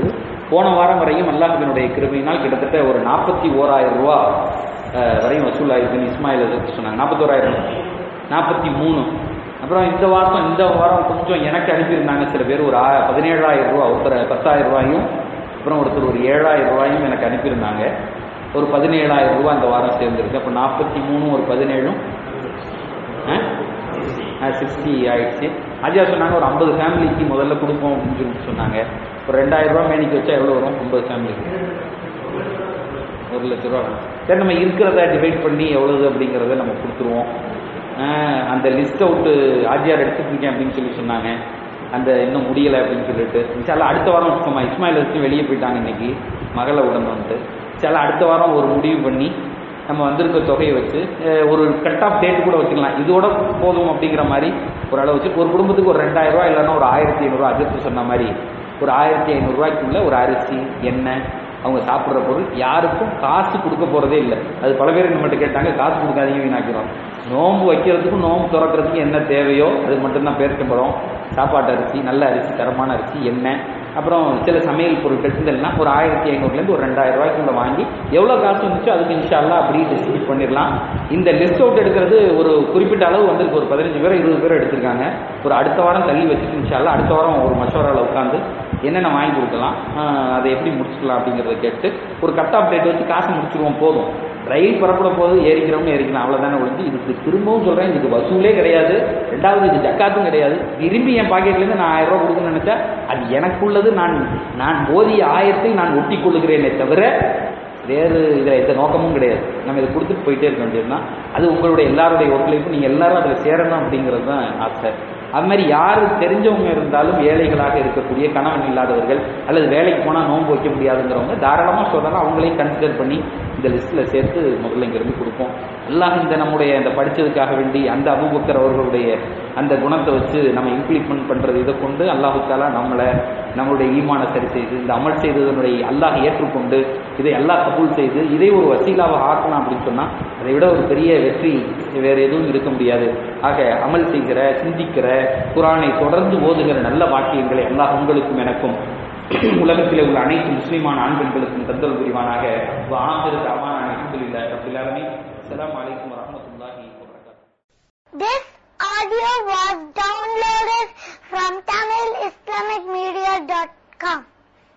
போன வாரம் வரையும் அல்லாஹினுடைய கிருபையினால் கிட்டத்தட்ட ஒரு நாற்பத்தி ஓராயிரம் ரூபா அஹ், வரையும் வசூலாயிருக்குன்னு இஸ்மாயில் எடுத்து சொன்னாங்க நாற்பத்தோராயிரம் நாற்பத்தி மூணு அப்புறம் இந்த வாரம் இந்த வாரம் கொஞ்சம் எனக்கு அனுப்பியிருந்தாங்க சில பேர் ஒரு ஆ- பதினேழாயிரம் ரூபா ஒருத்தர் பத்தாயிரம் ரூபாயும் அப்புறம் ஒருத்தர் ஒரு ஏழாயிரம் ரூபாயும் எனக்கு அனுப்பியிருந்தாங்க ஒரு பதினேழாயிரம் ரூபாய் இந்த வாரம் சேர்ந்துருக்கு அப்போ நாற்பத்தி மூணு ஒரு பதினேழும் சிக்ஸ்டி ஆயிடுச்சு அஜயா சொன்னாங்க ஒரு ஐம்பது ஃபேமிலிக்கு முதல்ல கொடுப்போம் அப்படின்னு சொல்லிட்டு சொன்னாங்க ஒரு ரெண்டாயிரம் ரூபாய் மேனிக்கு வச்சா எவ்வளோ வரும் ஐம்பது ஃபேமிலிக்கு ஒரு லட்ச ரூபா வரும். சரி நம்ம இருக்கிறத டிவைட் பண்ணி எவ்வளவு அப்படிங்கிறத நம்ம கொடுத்துருவோம் ஆஹ் அந்த லிஸ்ட் அவுட்டு ஆஜியார் எடுத்துக்கிங்க அப்படின்னு சொல்லி சொன்னாங்க அந்த இன்னும் முடியலை அப்படின்னு சொல்லிட்டு இன்ஷால்லா அடுத்த வாரம் வச்சுக்கோமா இஸ்மாயில் வச்சு வெளியே போயிட்டாங்க இன்னைக்கு மகளை உடம்பு வந்துட்டு இன்ஷால்லா அடுத்த வாரம் ஒரு முடிவு பண்ணி நம்ம வந்திருக்க தொகையை வச்சு அஹ், ஒரு கட் ஆஃப் டேட் கூட வச்சுக்கலாம் இதோட போதும் அப்படிங்கிற மாதிரி ஒரு அளவு வச்சு ஒரு குடும்பத்துக்கு ஒரு ரெண்டாயிரம் ரூபாய் இல்லைன்னா ஒரு ஆயிரத்தி ஐநூறுரூவா அஜித்து சொன்ன மாதிரி ஒரு ஆயிரத்தி ஐநூறுரூவாய்க்குள்ள ஒரு அரிசி எண்ணெய் அவங்க சாப்பிட்ற பொருள் யாருக்கும் காசு கொடுக்க போகிறதே இல்லை அது பல பேர் நம்மகிட்ட கேட்டாங்க காசு கொடுக்காதீங்க வீணாக்கிறோம் நோன்பு வைக்கிறதுக்கும் நோன்பு திறக்கிறதுக்கும் என்ன தேவையோ அது மட்டும்தான் பேரிச்சம்பழம் சாப்பாட்டு அரிசி நல்ல அரிசி தரமான அரிசி எண்ணெய் அப்புறம் சில சமையல் பொருட்கள் இதெல்லாம் ஒரு ஆயிரத்தி ஐநூறுலேருந்து ஒரு ரெண்டாயிரம் ரூபாய்க்குள்ள வாங்கி எவ்வளோ காசு வந்துச்சோ அதுக்கு இன்ஷால்லா அப்படியே டிஸ்ட்ரிபியூட் பண்ணிடலாம் இந்த லிஸ்ட் அவுட் எடுக்கிறது ஒரு குறிப்பிட்ட அளவு வந்திருக்கு ஒரு பதினஞ்சு பேர் இருபது பேர் எடுத்திருக்காங்க ஒரு அடுத்த வாரம் தள்ளி வச்சுட்டு இன்ஷால்லா அடுத்த வாரம் ஒரு மஷவரால் உட்காந்து என்னென்ன வாங்கி கொடுக்கலாம் ஆஹ் அதை எப்படி முடிச்சுக்கலாம் அப்படிங்கிறத கேட்டு ஒரு கட் ஆஃப் டேட் வச்சு காசு முடிச்சிருவோம் போதும் ரயில் புறப்பட போது ஏறிக்கிறவங்க ஏறிக்கலாம் அவ்வளோதானே ஒழிஞ்சு இதுக்கு திரும்பவும் சொல்கிறேன் இதுக்கு வசூலே கிடையாது ரெண்டாவது இது ஜக்காத்தும் கிடையாது விரும்பி என் பாக்கெட்லேருந்து நான் ஆயிரம் ரூபாய் கொடுக்கணும்னு நினச்சா அது எனக்குள்ளது நான் நான் போதிய ஆயத்தை நான் ஒட்டி கொள்ளுகிறேனே தவிர வேறு இதில் எந்த நோக்கமும் கிடையாது நம்ம இதை கொடுத்துட்டு போயிட்டே இருக்க வேண்டியதுதான் அது உங்களுடைய எல்லாருடைய ஒத்துழைப்பு நீங்கள் எல்லாரும் அதில் சேரணும் அப்படிங்கிறது தான் ஆசை அது மாதிரி யார் தெரிஞ்சவங்க இருந்தாலும் ஏழைகளாக இருக்கக்கூடிய கணவன் இல்லாதவர்கள் அல்லது வேலைக்கு போனால் நோன்பு வைக்க முடியாதுங்கிறவங்க தாராளமாக சொல்லலாம் அவங்களையும் கன்சிடர் பண்ணி இந்த லிஸ்ட்டில் சேர்த்து முதல்ல இங்கிருந்து கொடுப்போம் எல்லாம் இந்த நம்முடைய அந்த படித்ததுக்காக வேண்டி அந்த அபுபக்கர் அவர்களுடைய அந்த குணத்தை வச்சு நம்ம இம்ப்ளிமெண்ட் பண்ணுறது இதை கொண்டு அல்லாஹு தாலா நம்மளை நம்மளுடைய ஈமான சரி செய்து இந்த அமல் செய்ததனுடைய அல்லாஹ் ஏற்றுக்கொண்டு இதை அல்லாஹ் கபூல் செய்து இதை ஒரு வசீலாவை ஆக்கணும் அப்படின்னு சொன்னால் அதை விட ஒரு பெரிய வெற்றி வேறு எதுவும் இருக்க முடியாது ஆக அமல் செய்கிற சிந்திக்கிற குரானை தொடர்ந்து ஓதுகிற நல்ல வாக்கியங்களை அல்லாஹ் உங்களுக்கும் எனக்கும் உலகத்தில் உள்ள அனைத்து முஸ்லிமான ஆண் பெண்களுக்கும் தந்தல் புரிவானாக ஆசிரியர் அமான அலமதுல்லா ரபில் ஆலமீன் அஸ்ஸலாமு அலைக்கும் வரஹ்மத்துல்லாஹி வபரகாத்துஹு This audio was downloaded from TamilIslamicMedia.com.